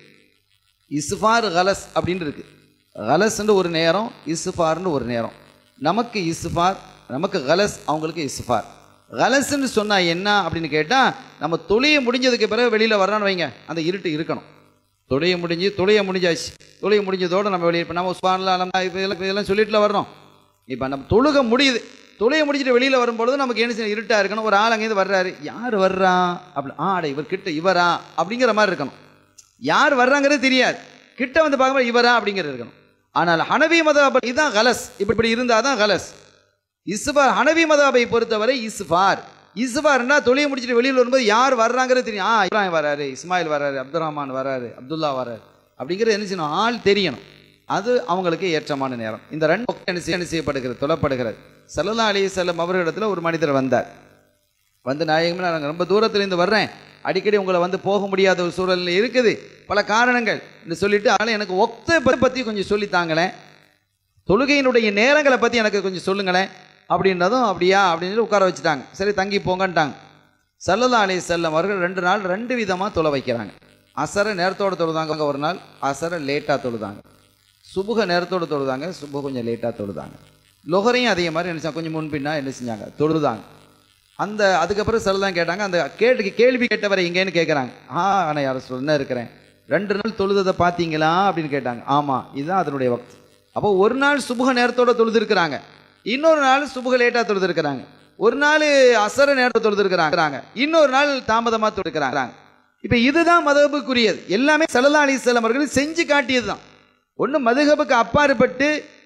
இஸ்ஃபார் கலஸ் அப்படின்னு இருக்கு கலஸ்ன்னு ஒரு நேரம் இஸ்ஃபார்னு ஒரு நேரம் நமக்கு இஸ்ஃபார் நமக்கு கலஸ் அவங்களுக்கு இஸ்ஃபார் கலஸ்ன்னு சொன்னா என்ன அப்படின்னு கேட்டால் நம்ம தொழிய முடிஞ்சதுக்கு பிறகு வெளியில் வர்றான்னு வைங்க அந்த இருட்டு இருக்கணும் தொழிய முடிஞ்சு தொழிய முடிஞ்சாச்சு தொழிய முடிஞ்சதோடு நம்ம வெளியே இப்போ நம்ம உஸ்மான்ல நம்ம இப்போ இதெல்லாம் இதெல்லாம் சொல்லிட்டுல வர்றோம் இப்போ நம்ம தொழுக முடியுது தொழிய முடிச்சுட்டு வெளியில் வரும்பொழுது நமக்கு என்ன செய்யணும் இருட்டாக இருக்கணும் ஒரு ஆள் அங்கேருந்து வர்றாரு யார் வர்றா அப்படி ஆ அட இவர் கிட்ட இவரா அப்படிங்கிற மாதிரி இருக்கணும் யார் வர்றாங்கிறது தெரியாது கிட்ட வந்து பார்க்கும்போது இவரா அப்படிங்கிறது இருக்கணும் ஆனால் ஹனவி மதபை இதுதான் கலஸ் இப்படி இப்படி இருந்தால் தான் கலஸ் இஸ்பார் ஹனவி மதாபை பொறுத்தவரை இஸ்பார் இஸ்பார்னா தொழிலை முடிச்சுட்டு வெளியில் வரும்போது யார் வர்றாங்கிறது தெரியும் ஆ இப்ராஹிம் வராரு இஸ்மாயில் வராரு அப்துல் ரஹ்மான் வராரு அப்துல்லா வராரு அப்படிங்கிறது என்ன செய்யணும் ஆள் தெரியணும் அது அவங்களுக்கு ஏற்றமான நேரம் இந்த ரெண்டு என்ன செய்ய- என்ன செய்யப்படுகிறது தொழப்படுகிறது சல்லல்லா அலி செல்லம் அவர்களிடத்தில் ஒரு மனிதர் வந்தார் வந்து நாயகமே நான் ரொம்ப தூரத்துலேருந்து வர்றேன் அடிக்கடி உங்களை வந்து போக முடியாத ஒரு சூழல்ல இருக்குது பல காரணங்கள் என்று சொல்லிட்டு அதனால் எனக்கு ஒத்த பற்றி கொஞ்சம் சொல்லித்தாங்களேன் தொழுகையினுடைய நேரங்களை பற்றி எனக்கு கொஞ்சம் சொல்லுங்களேன் அப்படின்றதும் அப்படியா அப்படின்னு சொல்லி உட்கார வச்சுட்டாங்க சரி தங்கி போங்கன்ட்டாங்க சல்லல்லா அலி செல்லம் அவர்கள் ரெண்டு நாள் ரெண்டு விதமாக தொலை வைக்கிறாங்க அசரை நேரத்தோட தொழுதாங்க ஒரு நாள் அசரை லேட்டாக தொழுதாங்க சுபுக நேரத்தோட தொழுதாங்க சுபுக கொஞ்சம் லேட்டாக தொழுதாங்க லொகரையும் அதே மாதிரி என்ன செஞ்சாங்க கொஞ்சம் முன்பின்னா என்ன செஞ்சாங்க தொழுதாங்க அந்த அதுக்கப்புறம் செல்லதான் கேட்டாங்க அந்த கேட்டு கேள்வி கேட்டவரை எங்கேன்னு கேட்குறாங்க ஆ ஆனால் யாரை சொன்ன இருக்கிறேன் ரெண்டு நாள் தொழுததை பார்த்தீங்களா அப்படின்னு கேட்டாங்க ஆமாம் இதுதான் அதனுடைய வக்த் அப்போ ஒரு நாள் சுபுக நேரத்தோட தொழுதுருக்கிறாங்க இன்னொரு நாள் சுபுக லேட்டாக தொழுதுருக்கிறாங்க ஒரு நாள் அசர நேரத்தை தொழுதுருக்கிறாங்க இன்னொரு நாள் தாமதமாக தொழுக்கிறாங்க இப்போ இதுதான் மதகுக்குரியது எல்லாமே சல்லா அலிஸ்லாம் அவர்கள் செஞ்சு காட்டியது தான் ஒன்றும் மதுகபுக்கு அப்பாற்பட்டு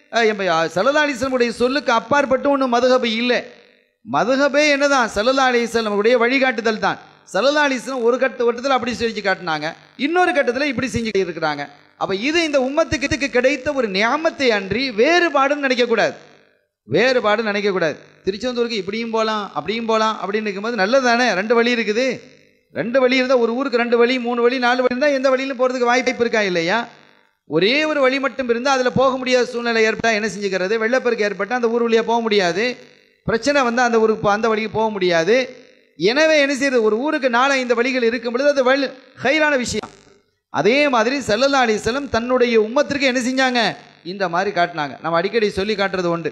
சல்லா அலிஸ்லமுடைய சொல்லுக்கு அப்பாற்பட்டு ஒன்றும் மதுகபு இல்லை மதுகபே என்னதான் சல்லல்லா அலிஸ்லமுடைய வழிகாட்டுதல் தான் சல்லல்லா அலிஸ்லம் ஒரு கட்ட கட்டத்தில் அப்படி செஞ்சு காட்டினாங்க இன்னொரு கட்டத்தில் இப்படி செஞ்சு இருக்கிறாங்க அப்போ இது இந்த உம்மத்துக்கு இதுக்கு கிடைத்த ஒரு நியாமத்தை அன்றி வேறுபாடுன்னு நினைக்கக்கூடாது வேறுபாடு நினைக்கக்கூடாது திருச்செந்தூருக்கு இப்படியும் போகலாம் அப்படியும் போகலாம் அப்படின்னு இருக்கும்போது நல்லது தானே ரெண்டு வழி இருக்குது ரெண்டு வழி இருந்தால் ஒரு ஊருக்கு ரெண்டு வழி மூணு வழி நாலு வழி இருந்தால் எந்த வழியிலும் போகிறதுக்கு வாய்ப்பு இருக்கா இல்லையா ஒரே ஒரு வழி மட்டும் இருந்தால் அதில் போக முடியாத சூழ்நிலை ஏற்பட்டால் என்ன செஞ்சுக்கிறது வெள்ளப்பெருக்கு ஏற்பட்டால் அந்த ஊர் வழியாக போக முடியாது பிரச்சனை வந்து அந்த ஊருக்கு போ- அந்த வழிக்கு போக முடியாது எனவே என்ன செய்யுது ஒரு ஊருக்கு நாலு ஐந்து வழிகள் இருக்கும் பொழுது அது வழி ஹைரான விஷயம் அதே மாதிரி சல்லல்லா அலிஸ்லம் தன்னுடைய உம்மத்திற்கு என்ன செஞ்சாங்க இந்த மாதிரி காட்டினாங்க நம்ம அடிக்கடி சொல்லி காட்டுறது உண்டு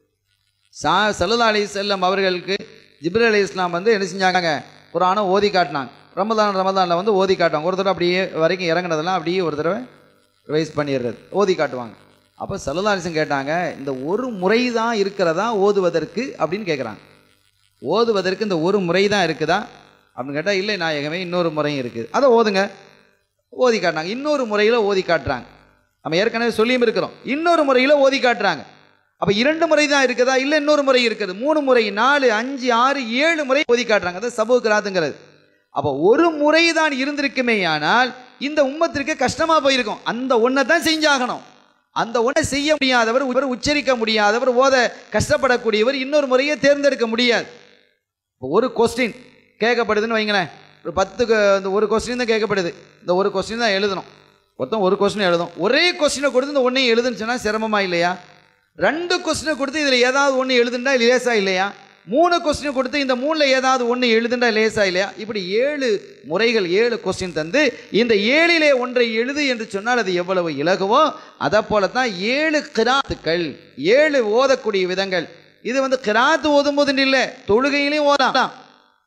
சா சல்லல்லா அலி செல்லம் அவர்களுக்கு ஜிப்ரல் அலி இஸ்லாம் வந்து என்ன செஞ்சாங்க குரானை ஓதி காட்டினாங்க ரமதான் ரமதானில் வந்து ஓதி காட்டுவாங்க ஒரு தடவை அப்படியே வரைக்கும் இறங்குனதெல்லாம் அப்படியே ஒரு தடவை ரிவைஸ் பண்ணிடுறது ஓதி காட்டுவாங்க அப்போ சல்லல்லா அலிசன் கேட்டாங்க இந்த ஒரு முறை தான் இருக்கிறதா ஓதுவதற்கு அப்படின்னு கேட்குறாங்க ஓதுவதற்கு இந்த ஒரு முறை தான் இருக்குதா அப்படின்னு கேட்டால் இல்லை நாயகமே இன்னொரு முறையும் இருக்குது அதை ஓதுங்க ஓதி காட்டினாங்க இன்னொரு முறையில் ஓதி காட்டுறாங்க நம்ம ஏற்கனவே சொல்லியும் இருக்கிறோம் இன்னொரு முறையில் ஓதி காட்டுறாங்க அப்போ இரண்டு முறை தான் இருக்குதா இல்லை இன்னொரு முறை இருக்குது மூணு முறை நாலு அஞ்சு ஆறு ஏழு முறை ஓதி காட்டுறாங்க அது சபுக்ராத்துங்கிறது அப்போ ஒரு முறை தான் இருந்திருக்குமே ஆனால் இந்த உம்மத்திற்கு கஷ்டமாக போயிருக்கும் அந்த ஒன்றை தான் செஞ்சாகணும் அந்த ஒன்றை செய்ய முடியாதவர் இவர் உச்சரிக்க முடியாதவர் ஓத கஷ்டப்படக்கூடியவர் இன்னொரு முறையை தேர்ந்தெடுக்க முடியாது இப்போ ஒரு கொஸ்டின் கேட்கப்படுதுன்னு வைங்களேன் ஒரு பத்து க- இந்த ஒரு கொஸ்டின் தான் கேட்கப்படுது இந்த ஒரு கொஸ்டின் தான் எழுதணும் மொத்தம் ஒரு கொஸ்டின் எழுதும் ஒரே கொஸ்டினை கொடுத்து இந்த ஒன்றையும் எழுதுன்னு சொன்னால் சிரமமா இல்லையா ரெண்டு கொஸ்டினை கொடுத்து இதில் ஏதாவது ஒன்று எழுதுண்டா லேசா இல்லையா மூணு கொஸ்டினை கொடுத்து இந்த மூணில் ஏதாவது ஒன்று எழுதுண்டா லேசா இல்லையா இப்படி ஏழு முறைகள் ஏழு கொஸ்டின் தந்து இந்த ஏழிலே ஒன்றை எழுது என்று சொன்னால் அது எவ்வளவு இலகுவோ அதை போல தான் ஏழு கிராத்துக்கள் ஏழு ஓதக்கூடிய விதங்கள் இது வந்து கிராத்து ஓதும்போது இல்லை தொழுகையிலையும் ஓதலாம்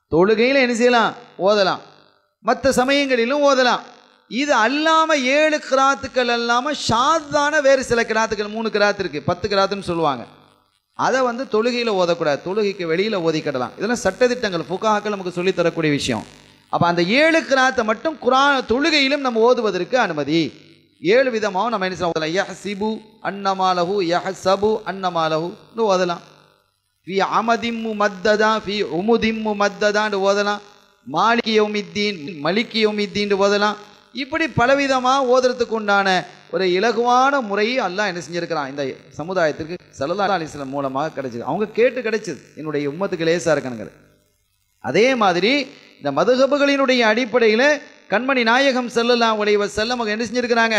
தொழுகையில் என்ன செய்யலாம் ஓதலாம் மற்ற சமயங்களிலும் ஓதலாம் இது அல்லாமல் ஏழு கிராத்துக்கள் அல்லாமல் ஷாதான வேறு சில கிராத்துக்கள் மூணு கிராத்து இருக்குது பத்து கிராத்துன்னு சொல்லுவாங்க அதை வந்து தொழுகையில் ஓதக்கூடாது தொழுகைக்கு வெளியில் ஓதிக்கிடலாம் இதெல்லாம் சட்டதிட்டங்கள் புகாக்கள் நமக்கு சொல்லித் தரக்கூடிய விஷயம் அப்போ அந்த ஏழு கிராத்தை மட்டும் குரான் தொழுகையிலும் நம்ம ஓதுவதற்கு அனுமதி ஏழு விதமாகவும் நம்ம என்ன செய்யலாம் யஹ் சிபு அன்னமாலஹு யஹ் சபு அன்னமாலஹுன்னு ஓதலாம் ஃபி அமதிம்மு மத்ததா ஃபி உமுதிம்மு மத்ததான்னு ஓதலாம் மாலிகி யௌமித்தீன் மலிக்கி யௌமித்தீன் ஓதலாம் இப்படி பலவிதமாக ஓதுறதுக்கு உண்டான ஒரு இலகுவான முறையை அல்லாஹ் என்ன செஞ்சிருக்கிறான் இந்த சமுதாயத்திற்கு சல்லா அலிஸ்லாம் மூலமாக கிடைச்சது அவங்க கேட்டு கிடைச்சது என்னுடைய உம்மத்துக்கு லேசாக இருக்கணுங்கிறது அதே மாதிரி இந்த மதுகபுகளினுடைய அடிப்படையில் கண்மணி நாயகம் செல்லலாம் உடைய செல்லம் அவங்க என்ன செஞ்சிருக்கிறாங்க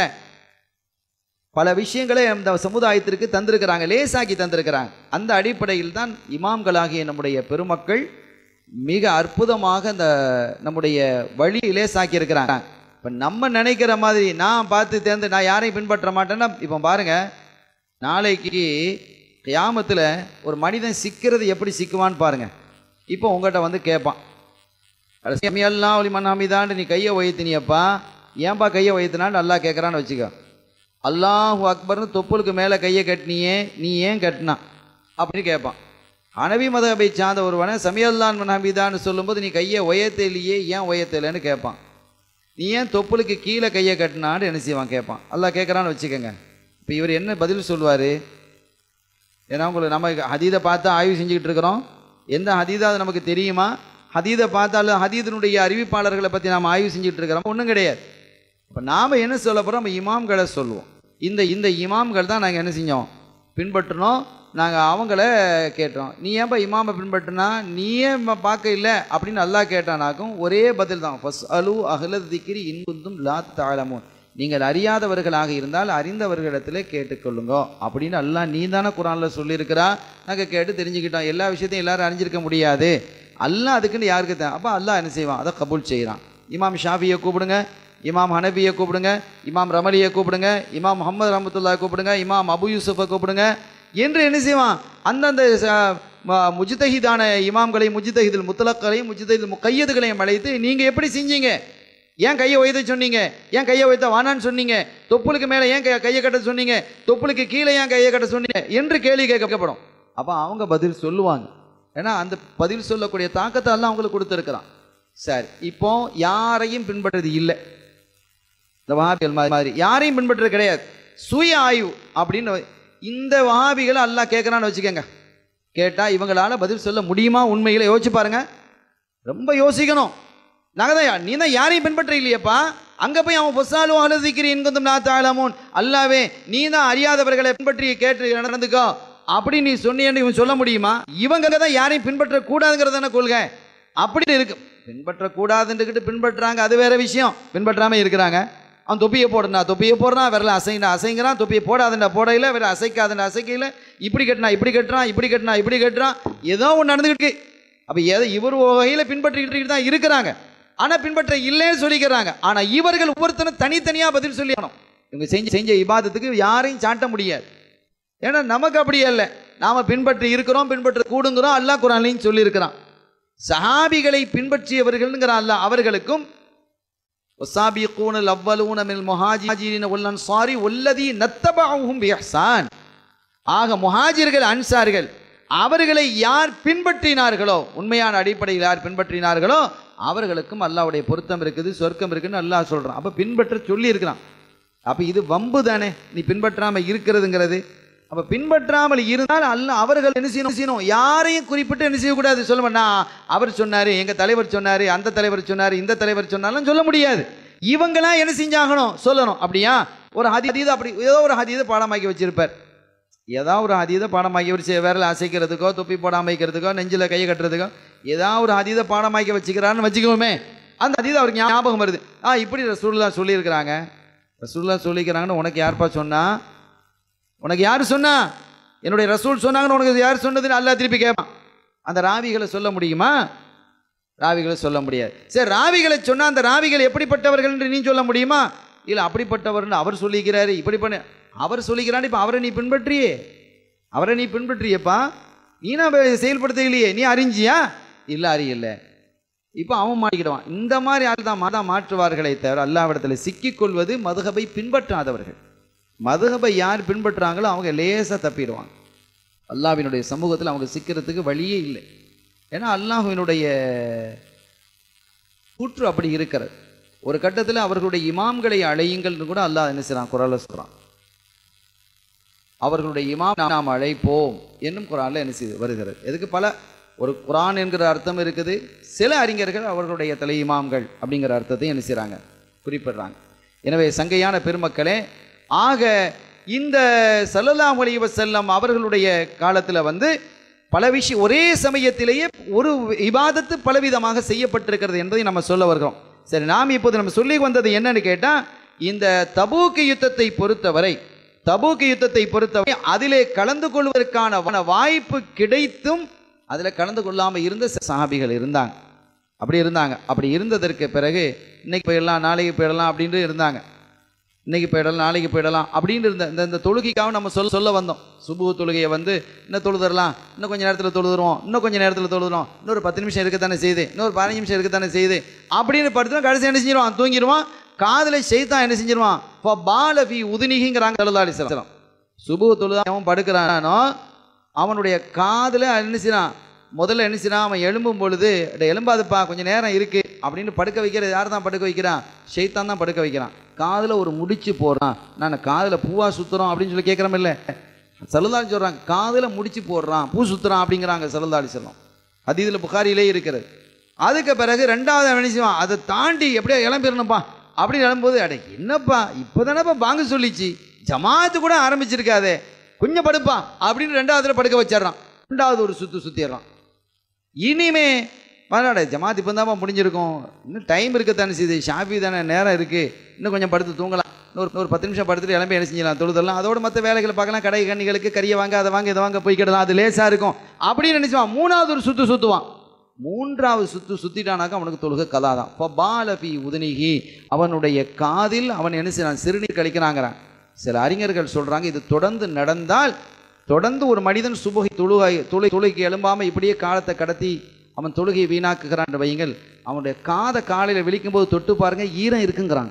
பல விஷயங்களை இந்த சமுதாயத்திற்கு தந்திருக்கிறாங்க லேசாக்கி தந்திருக்கிறாங்க அந்த அடிப்படையில் தான் இமாம்களாகிய நம்முடைய பெருமக்கள் மிக அற்புதமாக இந்த நம்முடைய வழி லேசாக்கி இருக்கிறாங்க இப்போ நம்ம நினைக்கிற மாதிரி நான் பார்த்து தேர்ந்து நான் யாரையும் பின்பற்ற மாட்டேன்னா இப்போ பாருங்க நாளைக்கு கியாமத்தில் ஒரு மனிதன் சிக்கிறது எப்படி சிக்குவான்னு பாருங்க இப்போ உங்கள்கிட்ட வந்து கேட்பான் எல்லாம் ஒளி மண்ணாமிதான்னு நீ கையை உயர்த்தினியப்பா ஏன்பா கையை உயர்த்தினான்னு நல்லா கேட்குறான்னு வச்சுக்கோ அல்லாஹு அக்பர்னு தொப்புளுக்கு மேலே கையை கட்டினியே நீ ஏன் கட்டினா அப்படின்னு கேட்பான் அனவி மதகபை சார்ந்த ஒருவனை சமியல்லான் மனஹபிதான்னு சொல்லும்போது நீ கையை உயர்த்தலையே ஏன் உயர்த்தலைன்னு கேட்பான் நீ ஏன் தொப்புளுக்கு கீழே கையை கட்டினான்னு என்ன செய்வான் கேட்பான் அல்லாஹ் கேட்குறான்னு வச்சுக்கோங்க இப்போ இவர் என்ன பதில் சொல்லுவார் ஏன்னா உங்களுக்கு நம்ம ஹதீதை பார்த்து ஆய்வு செஞ்சுக்கிட்டு இருக்கிறோம் எந்த ஹதீதா அது நமக்கு தெரியுமா ஹதீதை பார்த்தாலும் ஹதீதனுடைய அறிவிப்பாளர்களை பற்றி நாம் ஆய்வு செஞ்சுட்டு இருக்கிறோம் ஒன்றும் கிடையாது இப்போ நாம் என்ன சொல்ல போகிறோம் நம்ம இமாம்களை சொல்லுவோம் இந்த இந்த இமாம்கள் தான் நாங்கள் என்ன செஞ்சோம் பின்பற்றினோம் நாங்கள் அவங்கள கேட்டோம் நீ ஏன்பா இமாமை பின்பற்றினா நீயே ம- பார்க்க இல்லை அப்படின்னு நல்லா கேட்டானாக்கும் ஒரே பதில் தான் ஃபஸ் அலு அஹ்லத் திக்ரி இன்புந்தும் லா தாளமும் நீங்கள் அறியாதவர்களாக இருந்தால் அறிந்தவர்களிடத்திலே கேட்டுக்கொள்ளுங்க அப்படின்னு அல்லாஹ் நீ தானே குரானில் சொல்லியிருக்கிறா நாங்கள் கேட்டு தெரிஞ்சுக்கிட்டோம் எல்லா விஷயத்தையும் எல்லாரும் அறிஞ்சிருக்க முடியாது அல்லாஹ் அதுக்குன்னு யாருக்கு தான் அப்போ அல்லாஹ் என்ன செய்வான் அதை கபூல் செய்கிறான் இமாம் ஷாஃபியை கூப்பிடுங்க இமாம் ஹனபியை கூப்பிடுங்க இமாம் ரமலியை கூப்பிடுங்க இமாம் முகமது ரஹமத்துல்லா கூப்பிடுங்க இமாம் அபு யூசுஃபை கூப்பிடுங்க என்று என்ன செய்வான் அந்தந்த ச- ம- முஜ்தஹிதான இமாம்களை முஜ்தஹிதுல் முத்தலக்களையும் முஜ்தஹிதுல் முக்கையதுகளையும் அழைத்து நீங்கள் எப்படி செஞ்சீங்க ஏன் கையை உயர்த்த சொன்னீங்க ஏன் கையை உயர்த்த வானான்னு சொன்னீங்க தொப்புளுக்கு மேலே ஏன் கை- கையை கட்ட சொன்னீங்க தொப்புளுக்கு கீழே ஏன் கையை கட்ட சொன்னீங்க என்று கேள்வி கேட்கப்படும் அப்போ அவங்க பதில் சொல்லுவாங்க ஏன்னா அந்த பதில் சொல்லக்கூடிய தாக்கத்தை எல்லாம் அவங்களுக்கு கொடுத்துருக்குறான் சரி இப்போ யாரையும் பின்பற்றது இல்லை இந்த வஹாபிகள் மாதிரி மாதிரி யாரையும் பின்பற்றது கிடையாது சுய ஆய்வு அப்படின்னு இந்த வஹாபிகளை அல்லாஹ் கேட்குறான்னு வச்சுக்கோங்க கேட்டால் இவங்களால பதில் சொல்ல முடியுமா உண்மையில யோசிச்சு பாருங்க ரொம்ப யோசிக்கணும் நாங்கள் தான் நீ தான் யாரையும் பின்பற்ற இல்லையப்பா அங்கே போய் அவன் பொசாலும் அழுதிக்கிறி என்கொந்தும் நான் தாழமோன் அல்லாவே நீ தான் அறியாதவர்களை பின்பற்றி கேட்டு நடந்துக்கோ அப்படி நீ சொன்னியன்னு இவன் சொல்ல முடியுமா இவங்க தான் யாரையும் பின்பற்றக்கூடாதுங்கிறது என்ன கொள்கை அப்படி இருக்கு பின்பற்றக்கூடாதுன்னுக்கிட்டு பின்பற்றுறாங்க அது வேற விஷயம் பின்பற்றாமல் இருக்கிறாங்க அவன் தொப்பியை போடுனா தொப்பியை போடுறான் விரல அசைனா அசைங்கிறான் தொப்பியை போடாதண்டா போடையில் விரல அசைக்காதண்டா அசைக்கையில் இப்படி கட்டினா இப்படி கட்டுறான் இப்படி கட்டினா இப்படி கட்டுறான் ஏதோ ஒன்று நடந்துக்கிட்டு இருக்கு அப்போ எதை இவர் வகையில் பின்பற்றிக்கிட்டு தான் இருக்கிறாங்க ஆனால் பின்பற்ற இல்லைன்னு சொல்லிக்கிறாங்க ஆனால் இவர்கள் ஒவ்வொருத்தரும் தனித்தனியாக பதில் சொல்லிடணும் இவங்க செஞ்ச செஞ்ச இபாதத்துக்கு யாரையும் சாட்ட முடியாது ஏன்னா நமக்கு அப்படி இல்லை நாம் பின்பற்றி இருக்கிறோம் பின்பற்ற கூடுங்கிறோம் அல்லாஹ் குரான்லையும் சொல்லியிருக்கிறான் சஹாபிகளை பின்பற்றியவர்கள்ங்கிற அல்லாஹ் அவர்களுக்கும் والسابقون الأولون من المهاجرين والأنصار والذين اتبعوهم بإحسان ஆக முஹாஜிர்கள் அன்சார்கள் அவர்களை யார் பின்பற்றினார்களோ உண்மையான அடிப்படையில் யார் பின்பற்றினார்களோ அவர்களுக்கும் அல்லாஹ்வுடைய பொருத்தம் இருக்குது சொர்க்கம் இருக்குன்னு அல்லாஹ் சொல்றான் அப்ப பின்பற்ற சொல்லி இருக்கிறான் அப்ப இது வம்பு தானே நீ பின்பற்றாம இருக்கிறதுங்கிறது அப்ப பின்பற்றாமல் இருந்தால் அல்ல அவர்கள் என்ன செய்யணும் செய்யணும் யாரையும் குறிப்பிட்டு என்ன செய்யக்கூடாது சொல்ல நான் அவர் சொன்னாரு எங்க தலைவர் சொன்னாரு அந்த தலைவர் சொன்னாரு இந்த தலைவர் சொன்னாலும் சொல்ல முடியாது இவங்களா என்ன செஞ்சாகணும் சொல்லணும் அப்படியா ஒரு ஹதீத அப்படி ஏதோ ஒரு ஹதீத பாடமாக்கி வச்சிருப்பார் ஏதாவது ஒரு ஹதீத பாடமாக்கி வச்சு விரல அசைக்கிறதுக்கோ தொப்பி போடாம வைக்கிறதுக்கோ நெஞ்சில் கையை கட்டுறதுக்கோ ஏதாவது ஒரு ஹதீத பாடமாக்கி வச்சுக்கிறான்னு வச்சுக்கோமே அந்த ஹதீத அவருக்கு ஞாபகம் வருது ஆ இப்படி ரசூல்லா சொல்லியிருக்கிறாங்க ரசூல்லா சொல்லிக்கிறாங்கன்னு உனக்கு யார்ப்பா சொன்னா உனக்கு யார் சொன்னா என்னுடைய ரசூல் சொன்னாங்கன்னு உனக்கு யார் சொன்னதுன்னு அல்லாஹ் திருப்பி கேட்பான் அந்த ராவிகளை சொல்ல முடியுமா ராவிகளை சொல்ல முடியாது சரி ராவிகளை சொன்னா அந்த ராவிகள் எப்படிப்பட்டவர்கள் என்று நீ சொல்ல முடியுமா இல்லை அப்படிப்பட்டவர்னு அவர் சொல்லிக்கிறாரு இப்படி பண்ண அவர் சொல்லிக்கிறான்னு இப்போ அவரை நீ பின்பற்றியே அவரை நீ பின்பற்றியப்பா நீ நான் செயல்படுத்தலையே நீ அறிஞ்சியா இல்லை அறியல இப்போ அவன் மாட்டிக்கிடுவான் இந்த மாதிரி ஆள் தான் தான் மாற்றுவார்களே தவிர அல்லாவிடத்தில் சிக்கிக்கொள்வது மதுகபை பின்பற்றாதவர்கள் மதுகபை யார் பின்பற்றுறாங்களோ அவங்க லேசாக தப்பிடுவாங்க அல்லாஹ்வினுடைய சமூகத்தில் அவங்க சிக்கிறதுக்கு வழியே இல்லை ஏன்னா அல்லாஹ்வினுடைய கூற்று அப்படி இருக்கிறது ஒரு கட்டத்தில் அவர்களுடைய இமாம்களை அழையுங்கள்னு கூட அல்லாஹ் என்ன செய்றான் குரால சொல்றான் அவர்களுடைய இமாம் நாம் அழைப்போம் என்னும் குரான்ல என்ன செய்து வருகிறது எதுக்கு பல ஒரு குரான் என்கிற அர்த்தம் இருக்குது சில அறிஞர்கள் அவர்களுடைய தலை இமாம்கள் அப்படிங்கிற அர்த்தத்தை என்ன செய்றாங்க குறிப்பிடுறாங்க எனவே சங்கையான பெருமக்களே ஆக இந்த ஸல்லல்லாஹு அலைஹி வஸல்லம் அவர்களுடைய காலத்துல வந்து பல விஷயம் ஒரே சமயத்திலேயே ஒரு இபாதத்து பலவிதமாக செய்யப்பட்டிருக்கிறது என்பதை நம்ம சொல்ல வருகிறோம் சரி நாம் இப்போது நம்ம சொல்லி வந்தது என்னன்னு கேட்டா இந்த தபூக்கு யுத்தத்தை பொறுத்தவரை தபூக்கு யுத்தத்தை பொறுத்தவரை அதிலே கலந்து கொள்வதற்கான வ- வாய்ப்பு கிடைத்தும் அதில் கலந்து கொள்ளாமல் இருந்த சஹாபிகள் இருந்தாங்க அப்படி இருந்தாங்க அப்படி இருந்ததற்கு பிறகு இன்னைக்கு போயிடலாம் நாளைக்கு போயிடலாம் அப்படின்ட்டு இருந்தாங்க இன்னைக்கு போயிடலாம் நாளைக்கு போயிடலாம் அப்படின்னு இருந்த இந்த இந்த தொழுகைக்காக நம்ம சொல்ல சொல்ல வந்தோம் சுபு தொழுகையை வந்து இன்னும் தொழுதுறலாம் இன்னும் கொஞ்ச நேரத்தில் தொழுதுருவோம் இன்னும் கொஞ்ச நேரத்தில் தொழுதுறோம் இன்னொரு பத்து நிமிஷம் இருக்கத்தானே செய்யுது இன்னொரு பதினஞ்சு நிமிஷம் இருக்கத்தானே செய்யுது அப்படின்னு படுத்துனா கடைசி என்ன செஞ்சிருவான் தூங்கிடுவான் காதில் செய்தான் என்ன செஞ்சிருவான் இப்போ பாலபி உதினிங்கிறாங்க தழுதாளி சலம் சுபு தொழுதா அவன் படுக்கிறானோ அவனுடைய காதில் என்ன செய்றான் முதல்ல என்ன செய்றான் அவன் எழும்பும் பொழுது "அட, எலும்பாதுப்பா கொஞ்சம் நேரம் இருக்கு அப்படின்னு படுக்க வைக்கிறது யார் தான் படுக்க வைக்கிறான் ஷைத்தான் தான் படுக்க வைக்கிறான் காதில் ஒரு முடிச்சு போடுறான் நான் காதில் பூவா சுத்துறோம் அப்படின்னு சொல்லி கேட்குறோம் இல்லை சலுதாளி சொல்கிறாங்க காதில் முடிச்சு போடுறான் பூ சுத்துறான் அப்படிங்கிறாங்க சலுதாளி சொல்லும் அது இதில் புகாரிலே இருக்கிறது அதுக்கு பிறகு ரெண்டாவது அவன் என்ன செய்வான் அதை தாண்டி எப்படியோ இளம்பிடணும்ப்பா அப்படி எழும்போது அட என்னப்பா இப்போதானப்பா பாங்க சொல்லிச்சு ஜமாத்து கூட ஆரம்பிச்சிருக்காதே கொஞ்சம் படுப்பா அப்படின்னு ரெண்டாவதுல படுக்க வச்சிடறான் ரெண்டாவது ஒரு சுத்து சுத்திடுறான் இனிமே பரவாயில்ல ஜமாத் இப்போ தான் முடிஞ்சிருக்கும் இன்னும் டைம் இருக்கத்தானே செய்யுது ஷாஃபி தானே நேரம் இருக்குது இன்னும் கொஞ்சம் படுத்து தூங்கலாம் இன்னொரு ஒரு பத்து நிமிஷம் படுத்துட்டு இளம்பி என்ன செஞ்சலாம் தொழுதெல்லாம் அதோட மற்ற வேலைகளை பார்க்கலாம் கடை கண்ணிகளுக்கு கறியை வாங்க அதை வாங்க இதை வாங்க போய்க்கிடலாம் அது லேசாக இருக்கும் அப்படின்னு நினச்சுவான் மூணாவது ஒரு சுத்து சுற்றுவான் மூன்றாவது சுத்து சுத்திட்டானாக்கா அவனுக்கு தொழுக கலா தான் இப்போ பாலபி உதனிகி அவனுடைய காதில் அவன் என்ன செய்யறான் சிறுநீர் கழிக்கிறாங்கிறான் சில அறிஞர்கள் சொல்றாங்க இது தொடர்ந்து நடந்தால் தொடர்ந்து ஒரு மனிதன் சுபகை தொழுகை தொழு தொழுகைக்கு எழும்பாமல் இப்படியே காலத்தை கடத்தி அவன் தொழுகையை வீணாக்குகிறான் வையுங்கள் அவனுடைய காதை காலையில் விழிக்கும் போது தொட்டு பாருங்க ஈரம் இருக்குங்கிறாங்க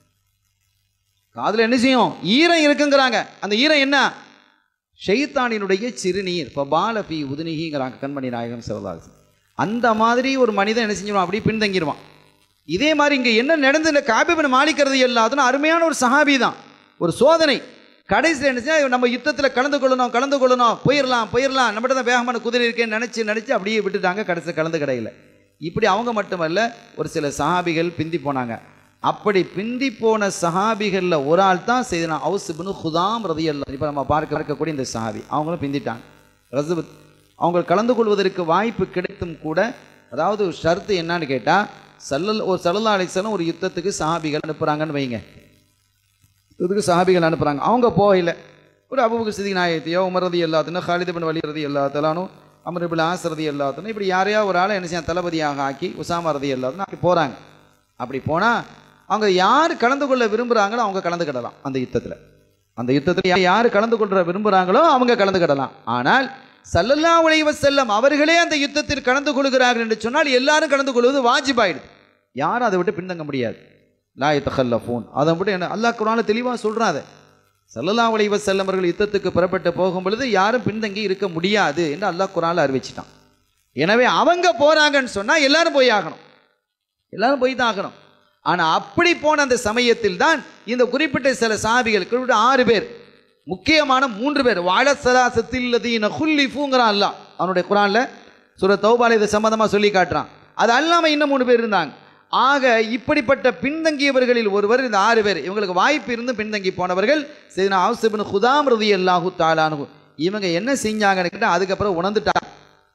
காதுல என்ன செய்யும் ஈரம் இருக்குங்கிறாங்க அந்த ஈரம் என்ன ஷைத்தானினுடைய சிறுநீர் இப்போ பாலபி உதுனிகிங்கிறாங்க கண்மணி நாயகம் சிவதாஸ் அந்த மாதிரி ஒரு மனிதன் என்ன செஞ்சிருவான் அப்படியே பின்தங்கிடுவான் இதே மாதிரி இங்கே என்ன நடந்து இந்த காபிபன் மாளிக்கிறது எல்லாத்துன்னு அருமையான ஒரு சஹாபி தான் ஒரு சோதனை கடைசியில் என்ன செஞ்சா, நம்ம யுத்தத்தில் கலந்து கொள்ளணும் கலந்து கொள்ளணும் போயிடலாம் போயிடலாம் நம்மகிட்ட தான் வேகமான குதிரை இருக்கேன்னு நினச்சி நினச்சி அப்படியே விட்டுட்டாங்க கடைசியில் கலந்து கிடையில இப்படி அவங்க மட்டுமல்ல ஒரு சில சஹாபிகள் பிந்தி போனாங்க அப்படி பிந்தி போன சஹாபிகளில் ஒரு ஆள் தான் செய்தனா அவுசுபின் ஹுதாம் ரதியல்லா இப்போ நம்ம பார்க்க பார்க்கக்கூடிய இந்த சஹாபி அவங்களும் பிந்திட்டாங்க ரசபத் அவங்க கலந்து கொள்வதற்கு வாய்ப்பு கிடைத்தும் கூட அதாவது ஒரு ஷர்த்து என்னன்னு கேட்டால் சல்லல் ஒரு சல்லல்லா அலிசலம் ஒரு யுத்தத்துக்கு சஹாபிகள் அனுப்புகிறாங்கன்னு வைங்க யுத்தத்துக்கு சஹாபிகள் அனுப்புகிறாங்க அவங்க போகல ஒரு அபுபுக்கு சிதி நாயத்தையோ உமரதி எல்லாத்துனும் ஹாலிதபின் வலிரதி எல்லாத்தலானும் அமருபில் ஆசரதி எல்லாத்தனும் இப்படி யாரையா ஒரு ஆளை என்ன செய்ய தளபதியாக ஆக்கி உசாமா ரதி எல்லாத்துனும் அப்படி போகிறாங்க அப்படி போனால் அவங்க யார் கலந்து கொள்ள விரும்புகிறாங்களோ அவங்க கலந்துக்கிடலாம் அந்த யுத்தத்தில் அந்த யுத்தத்தில் யார் கலந்து கொள்ள விரும்புகிறாங்களோ அவங்க கலந்துக்கிடலாம் ஆனால் சல்லல்லா உலைவ செல்லம் அவர்களே அந்த யுத்தத்தில் கலந்து கொள்கிறார்கள் என்று சொன்னால் எல்லாரும் கலந்து கொள்வது வாஜிபாயிடுது யாரும் அதை விட்டு பின்தங்க முடியாது லாய தஹல்ல ஃபோன் அதை விட்டு என்ன அல்லாஹ் குரான தெளிவாக சொல்கிறான் அதை சல்லல்லா உலைவ செல்லம் அவர்கள் யுத்தத்துக்கு புறப்பட்டு போகும் பொழுது யாரும் பின்தங்கி இருக்க முடியாது என்று அல்லாஹ் குரானில் அறிவிச்சிட்டான் எனவே அவங்க போறாங்கன்னு சொன்னால் எல்லாரும் போய் ஆகணும் எல்லாரும் போய் தான் ஆகணும் ஆனால் அப்படி போன அந்த சமயத்தில் தான் இந்த குறிப்பிட்ட சில சாபிகள் குறிப்பிட்ட ஆறு பேர் முக்கியமான மூன்று பேர் வாழசராசத்தில் ஹுல்லிஃபுங்கிறான் அல்லாஹ் அவனுடைய குரான்ல சுர தௌபால இதை சம்மந்தமாக சொல்லி காட்டுறான் அது அல்லாமல் இன்னும் மூணு பேர் இருந்தாங்க ஆக இப்படிப்பட்ட பின்தங்கியவர்களில் ஒருவர் இந்த ஆறு பேர் இவங்களுக்கு வாய்ப்பு இருந்து பின்தங்கி போனவர்கள் சரி ஆசிபின் ஹுதாம் ரதி அல்லாஹு தாலானு இவங்க என்ன செஞ்சாங்கன்னு கேட்டால் அதுக்கப்புறம் உணர்ந்துட்டாங்க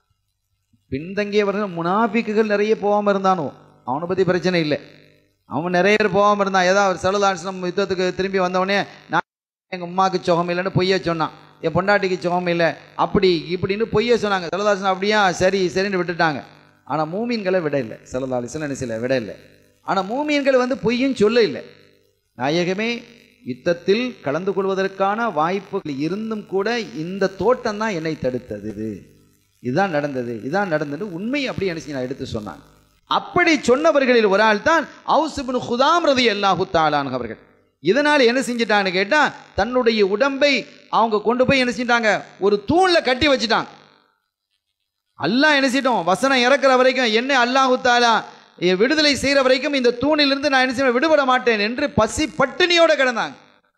பின்தங்கியவர்கள் முனாஃபிக்குகள் நிறைய போகாமல் இருந்தானோ அவனை பற்றி பிரச்சனை இல்லை அவன் நிறைய பேர் போகாமல் இருந்தான் ஏதாவது ஒரு சலுதாசனம் யுத்தத்துக்கு திரும்பி வந்தவனே நான் எங்கள் அம்மாவுக்கு சுகம் இல்லைன்னு பொய்ய சொன்னான் என் பொண்டாட்டிக்கு சுகம் இல்லை அப்படி இப்படின்னு பொய்ய சொன்னாங்க சலுதாசனம் அப்படியா சரி சரின்னு விட்டுட்டாங்க ஆனால் மூமீன்களை விட இல்லை சலுதாலிசன் என்ன செய்யல விட இல்லை ஆனால் மூமீன்கள் வந்து பொய்யும் சொல்ல இல்லை நாயகமே யுத்தத்தில் கலந்து கொள்வதற்கான வாய்ப்புகள் இருந்தும் கூட இந்த தோட்டம் தான் என்னை தடுத்தது இதுதான் நடந்தது இதுதான் நடந்தது உண்மை அப்படி என்ன செய்ய நான் எடுத்து சொன்னாங்க அப்படி சொன்னவர்களில் ஒரு ஆள் தான் அவுசுபின் ஹுதாம் ரதி அல்லாஹு தாலான் அவர்கள் இதனால் என்ன செஞ்சிட்டான்னு கேட்டால் தன்னுடைய உடம்பை அவங்க கொண்டு போய் என்ன செஞ்சிட்டாங்க ஒரு தூணில் கட்டி வச்சுட்டாங்க அல்லாஹ் என்ன செய்யட்டும் வசனம் இறக்குற வரைக்கும் என்ன அல்லாஹு தாலா எ- விடுதலை செய்கிற வரைக்கும் இந்த தூணிலிருந்து நான் என்ன செய்வேன் விடுபட மாட்டேன் என்று பசி பட்டினியோட கிடந்தாங்க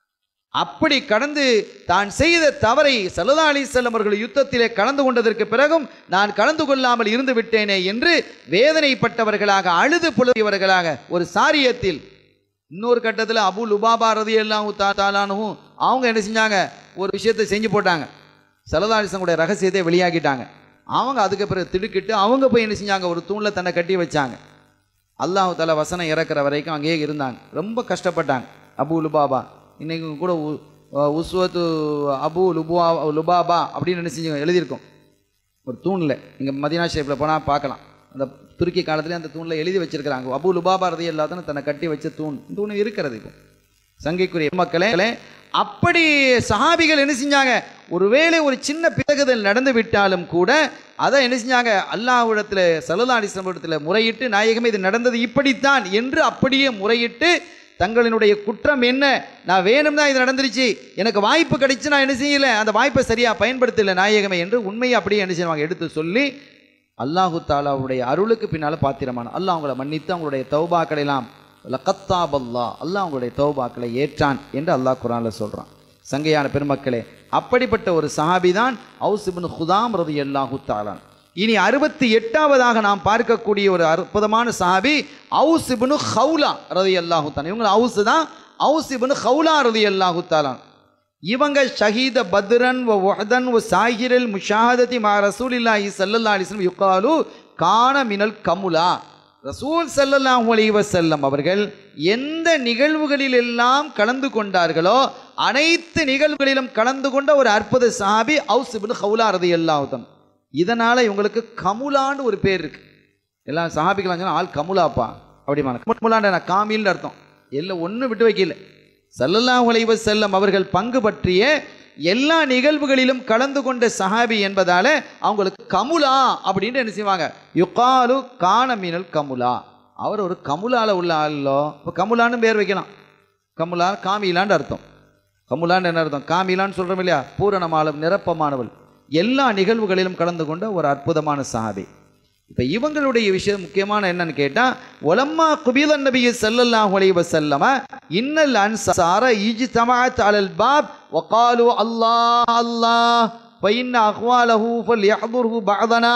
அப்படி கடந்து தான் செய்த தவறை சல்லா அலிசல்லம் அவர்கள் யுத்தத்திலே கலந்து கொண்டதற்கு பிறகும் நான் கலந்து கொள்ளாமல் இருந்து விட்டேனே என்று வேதனைப்பட்டவர்களாக அழுது புலவியவர்களாக ஒரு சாரியத்தில் இன்னொரு கட்டத்தில் அபு லுபாபா ரதி எல்லாம் தாலானும் அவங்க என்ன செஞ்சாங்க ஒரு விஷயத்தை செஞ்சு போட்டாங்க சலதாலிசனுடைய ரகசியத்தை வெளியாக்கிட்டாங்க அவங்க அதுக்கு பிறகு திடுக்கிட்டு அவங்க போய் என்ன செஞ்சாங்க ஒரு தூணில் தன்னை கட்டி வச்சாங்க அல்லாஹ் தஆலா வசனம் இறக்குற வரைக்கும் அங்கேயே இருந்தாங்க ரொம்ப கஷ்டப்பட்டாங்க அபு லுபாபா இன்னைக்கு கூட உ- அஹ் உஸ்வத்து அபு லுபா லுபாபா அப்படின்னு என்ன செஞ்சு எழுதியிருக்கோம் ஒரு தூணில் இங்கே மதினா ஷேப்பில் போனால் பார்க்கலாம் அந்த துருக்கி காலத்துல அந்த தூணில் எழுதி வச்சிருக்கிறாங்க அபு லுபாபா ரதி எல்லாத்தையும் தன்னை கட்டி வச்ச தூண் தூண் இருக்கிறது இப்போ சங்கைக்குரிய மக்களே அப்படி சஹாபிகள் என்ன செஞ்சாங்க ஒருவேளை ஒரு சின்ன பிறகுதல் நடந்து விட்டாலும் கூட அதை என்ன செஞ்சாங்க அல்லாஹ்விடத்தில் சல்லா அலிஸ்லமிடத்தில் முறையிட்டு நாயகமே இது நடந்தது இப்படித்தான் என்று அப்படியே முறையிட்டு தங்களினுடைய குற்றம் என்ன நான் வேணும்னா இது நடந்துருச்சு எனக்கு வாய்ப்பு கிடைச்சு நான் என்ன செய்யல அந்த வாய்ப்பை சரியா பயன்படுத்தல நாயகமே என்று உண்மையை அப்படியே என்ன செய்வாங்க எடுத்து சொல்லி அல்லாஹு தாலாவுடைய அருளுக்கு பின்னால பாத்திரமான அல்லாஹ் அவங்களை மன்னித்து அவங்களுடைய தௌபாக்களை எல்லாம் லகத்தாப் அல்லாஹ் அல்லாஹ் அவங்களுடைய தௌபாக்களை ஏற்றான் என்று அல்லாஹ் குரான்ல சொல்றான் சங்கையான பெருமக்களே அப்படிப்பட்ட ஒரு சஹாபி தான் அவுசிபின் ஹுதாம் ரதி அல்லாஹு தாலான் இனி அறுபத்தி எட்டாவதாக நாம் பார்க்கக்கூடிய ஒரு அற்புதமான சஹாபி அவுசிபின் ஹவுலா ரதி அல்லாஹு தான் இவங்க அவுசு தான் அவுசிபின் ஹவுலா ரதி அல்லாஹு தாலான் இவங்க ஷஹீத பத்ரன் வ வஹதன் வ சாஹிரல் முஷாஹததி மா ரசூலில்லாஹி ஸல்லல்லாஹு அலைஹி வஸல்லம் யுகாலு கான மினல் கமுலா ரசூல் ஸல்லல்லாஹு அலைஹி வஸல்லம் அவர்கள் எந்த நிகழ்வுகளில் எல்லாம் கலந்து கொண்டார்களோ அனைத்து நிகழ்வுகளிலும் கலந்து கொண்ட ஒரு அற்புத சஹாபி அவுஸ் இப்னு ஹவுலா ரலியல்லாஹு தன் இதனால இவங்களுக்கு கமுலான்னு ஒரு பேர் இருக்கு எல்லாம் சஹாபிகள் சொன்னா ஆள் கமுலாப்பா அப்படிமான கமுலான்ற நான் காமில்னு அர்த்தம் எல்லாம் ஒன்றும் விட்டு வைக்கல சல்லல்லாஹு அலைஹி வஸல்லம் அவர்கள் பங்கு பற்றிய எல்லா நிகழ்வுகளிலும் கலந்து கொண்ட சஹாபி என்பதால அவங்களுக்கு கமுலா அப்படின்னு என்ன செய்வாங்க யுகாலு கான மீனல் கமுலா அவர் ஒரு கமுலால உள்ள ஆளோ இப்போ கமுலான்னு பேர் வைக்கலாம் கமுலா காமிலான்னு அர்த்தம் கமுலான்னு என்ன அர்த்தம் காமிலான்னு சொல்றோம் இல்லையா பூரணமாலும் நிரப்பமானவள் எல்லா நிகழ்வுகளிலும் கலந்து கொண்ட ஒரு அற்புதமான சஹாபி இப்போ இவங்களுடைய விஷயம் முக்கியமான என்னன்னு கேட்டா ஒலம்மா குபீல நபி ஸல்லல்லாஹு அலைஹி வஸல்லம இன்னல் அன்சார இஜ்தமஅத் அலல் பாப் வகாலு அல்லாஹ் அல்லாஹ் ஃபைன் அஹ்வாலஹு ஃபல்யஹ்துர்ஹு பஅதனா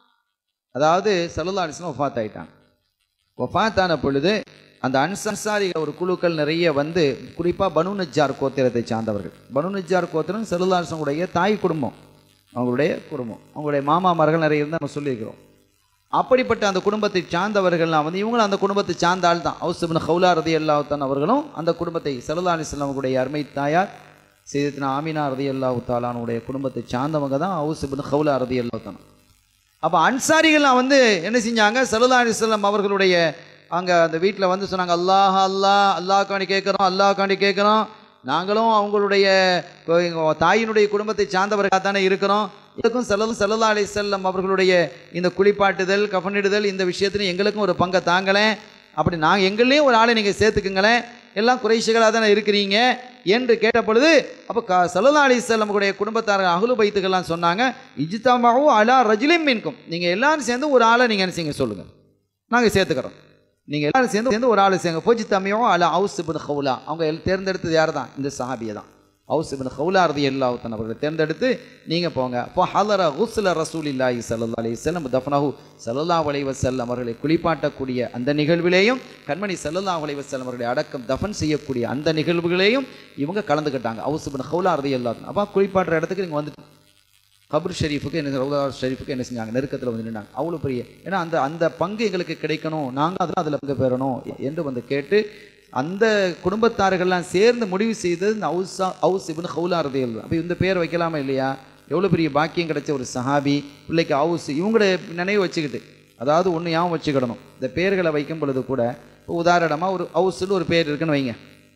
அதாவது ஸல்லல்லாஹு அலைஹி வஸல்லம் வஃபாத் ஆயிட்டாங்க வஃபாத்தான பொழுது அந்த அன்சாரிகள் ஒரு குழுக்கள் நிறைய வந்து குறிப்பாக பனு நஜ்ஜார் கோத்திரத்தை சார்ந்தவர்கள் பனு நஜ்ஜார் கோத்திரம் செல்லுலாசனுடைய தாய் குடும்பம் அவங்களுடைய குடும்பம் அவங்களுடைய மாமாமார்கள் நிறைய இருந்து நம்ம சொல்லியிருக்கிறோம் அப்படிப்பட்ட அந்த குடும்பத்தை சார்ந்தவர்கள்லாம் வந்து இவங்களும் அந்த குடும்பத்தை சார்ந்த ஆள் தான் ஹவுசுபின் ஹவுலா ரதி அல்லாஹான் அவர்களும் அந்த குடும்பத்தை சல்லா அலிஸ்லாமுடைய அருமை தாயார் செய்தித்தின ஆமினா ரதி அல்லாஹு தாலானுடைய குடும்பத்தை சார்ந்தவங்க தான் ஹவுசுபின் ஹவுலா ரதி அல்லாஹான் அப்போ அன்சாரிகள்லாம் வந்து என்ன செஞ்சாங்க சல்லா அலிஸ்லாம் அவர்களுடைய அங்கே அந்த வீட்டில் வந்து சொன்னாங்க அல்லாஹ் அல்லாஹ் அல்லாஹ்காண்டி கேட்குறோம் அல்லாஹ்காண்டி கேட்குறோம் நாங்களும் அவங்களுடைய கொ- எங்க தாயினுடைய குடும்பத்தை சார்ந்தவர்களாக தானே இருக்கிறோம் இதுக்கும் செல்லல் செல்லல்லா அலி செல்லம் அவர்களுடைய இந்த குளிப்பாட்டுதல் கஃனிடுதல் இந்த விஷயத்துல எங்களுக்கும் ஒரு பங்கை தாங்களேன் அப்படி நாங்கள் எங்களையும் ஒரு ஆளை நீங்கள் சேர்த்துக்குங்களேன் எல்லாம் குறைஷிகளாக தானே இருக்கிறீங்க என்று கேட்ட பொழுது அப்போ க சல்லா அலி செல்லமுடைய குடும்பத்தார் அகுலு பைத்துக்கெல்லாம் சொன்னாங்க இஜிதாமாவும் அலா ரஜிலிம் மின்கும் நீங்கள் எல்லாரும் சேர்ந்து ஒரு ஆளை நீங்கள் என்ன செய்யுங்க சொல்லுங்கள் நாங்கள் சேர்த்துக்கிறோம் நீங்கள் எல்லாரும் சேர்ந்து சேர்ந்து ஒரு ஆளை சேர்ங்க போஜி தம்மியும் அல ஹவுஸ் இபின் ஹவுலா அவங்க எல் தேர்ந்தெடுத்தது யார் தான் இந்த சஹாபியை தான் ஹவுஸ் இபின் ஹவுலா ரதி அல்லாஹன் அவர்களை தேர்ந்தெடுத்து நீங்கள் போங்க அப்போ ஹலர ஹுஸ்ல ரசூல் இல்லாஹி சல்லா அலி செல்லம் தஃப்னஹு சல்லல்லா அலைஹி வஸல்லம் அவர்களை குளிப்பாட்டக்கூடிய அந்த நிகழ்விலேயும் கண்மணி சல்லல்லா அலைஹி வஸல்லம் அவர்களை அடக்கம் தஃபன் செய்யக்கூடிய அந்த நிகழ்வுகளையும் இவங்க கலந்துக்கிட்டாங்க ஹவுஸ் இபின் ஹவுலா ரதி அல்லாஹ் அப்போ குளிப்பாட்டுற இடத்துக்கு நீங்கள் வந்து கபர் ஷெரீஃபுக்கு என்ன ரவுலா ஷெரீஃபுக்கு என்ன செஞ்சாங்க நெருக்கத்தில் வந்து நின்றாங்க அவ்வளோ பெரிய ஏன்னா அந்த அந்த பங்கு எங்களுக்கு கிடைக்கணும் நாங்கள் அதில் அதில் பங்கு பெறணும் என்று வந்து கேட்டு அந்த குடும்பத்தார்கள்லாம் சேர்ந்து முடிவு செய்தது இந்த ஹவுஸா ஹவுஸ் இப்னு ஹவுலா ரதியல் அப்போ இந்த பேர் வைக்கலாமா இல்லையா எவ்வளோ பெரிய பாக்கியம் கிடைச்ச ஒரு சஹாபி பிள்ளைக்கு ஹவுஸ் இவங்களோட நினைவு வச்சுக்கிட்டு அதாவது ஒன்று ஞாபகம் வச்சுக்கிடணும் இந்த பேர்களை வைக்கும் பொழுது கூட இப்போ உதாரணமாக ஒரு ஹவுஸ்னு ஒரு பேர் இருக்குன்னு வைங்க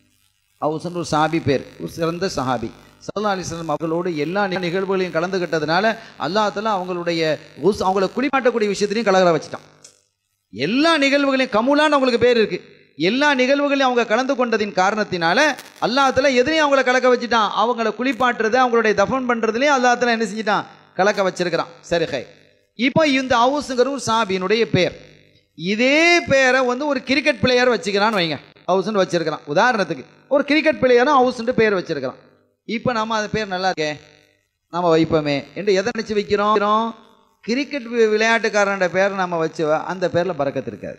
ஹவுஸ்னு ஒரு சஹாபி பேர் ஒரு சிறந்த சஹாபி சல்லா அலிஸ்லாம் அவர்களோடு எல்லா நி- நிகழ்வுகளையும் கலந்துக்கிட்டதுனால அல்லாஹ் தஆலா அவங்களுடைய உஸ் அவங்கள குளிப்பாட்டக்கூடிய விஷயத்திலையும் கலகர வச்சுட்டான் எல்லா நிகழ்வுகளையும் கமுலான்னு அவங்களுக்கு பேர் இருக்கு எல்லா நிகழ்வுகளையும் அவங்க கலந்து கொண்டதின் காரணத்தினால அல்லாஹ்தால எதுலையும் அவங்கள கலக்க வச்சுட்டான் அவங்கள குளிப்பாட்டுறது அவங்களுடைய தஃபன் பண்றதுலயும் அல்லாஹ்தால என்ன செஞ்சிட்டான் கலக்க வச்சிருக்கிறான் சரி ஹை இப்போ இந்த ஹவுஸுங்கிற ஒரு சாபியினுடைய பேர் இதே பேரை வந்து ஒரு கிரிக்கெட் பிளேயர் வச்சுக்கிறான்னு வைங்க ஹவுஸ்னு வச்சிருக்கிறான் உதாரணத்துக்கு ஒரு கிரிக்கெட் பிளேயரும் ஹவுஸ்ன்ட்டு பேர் வச்சிருக்கிறான் இப்போ நம்ம அது பேர் நல்லா இருக்கே நம்ம வைப்போமே என்று எதை நினச்சி வைக்கிறோம் கிரிக்கெட் வி- விளையாட்டுக்காரனோட பேரை நம்ம வச்சு அந்த பேரில் பறக்கத்து இருக்காது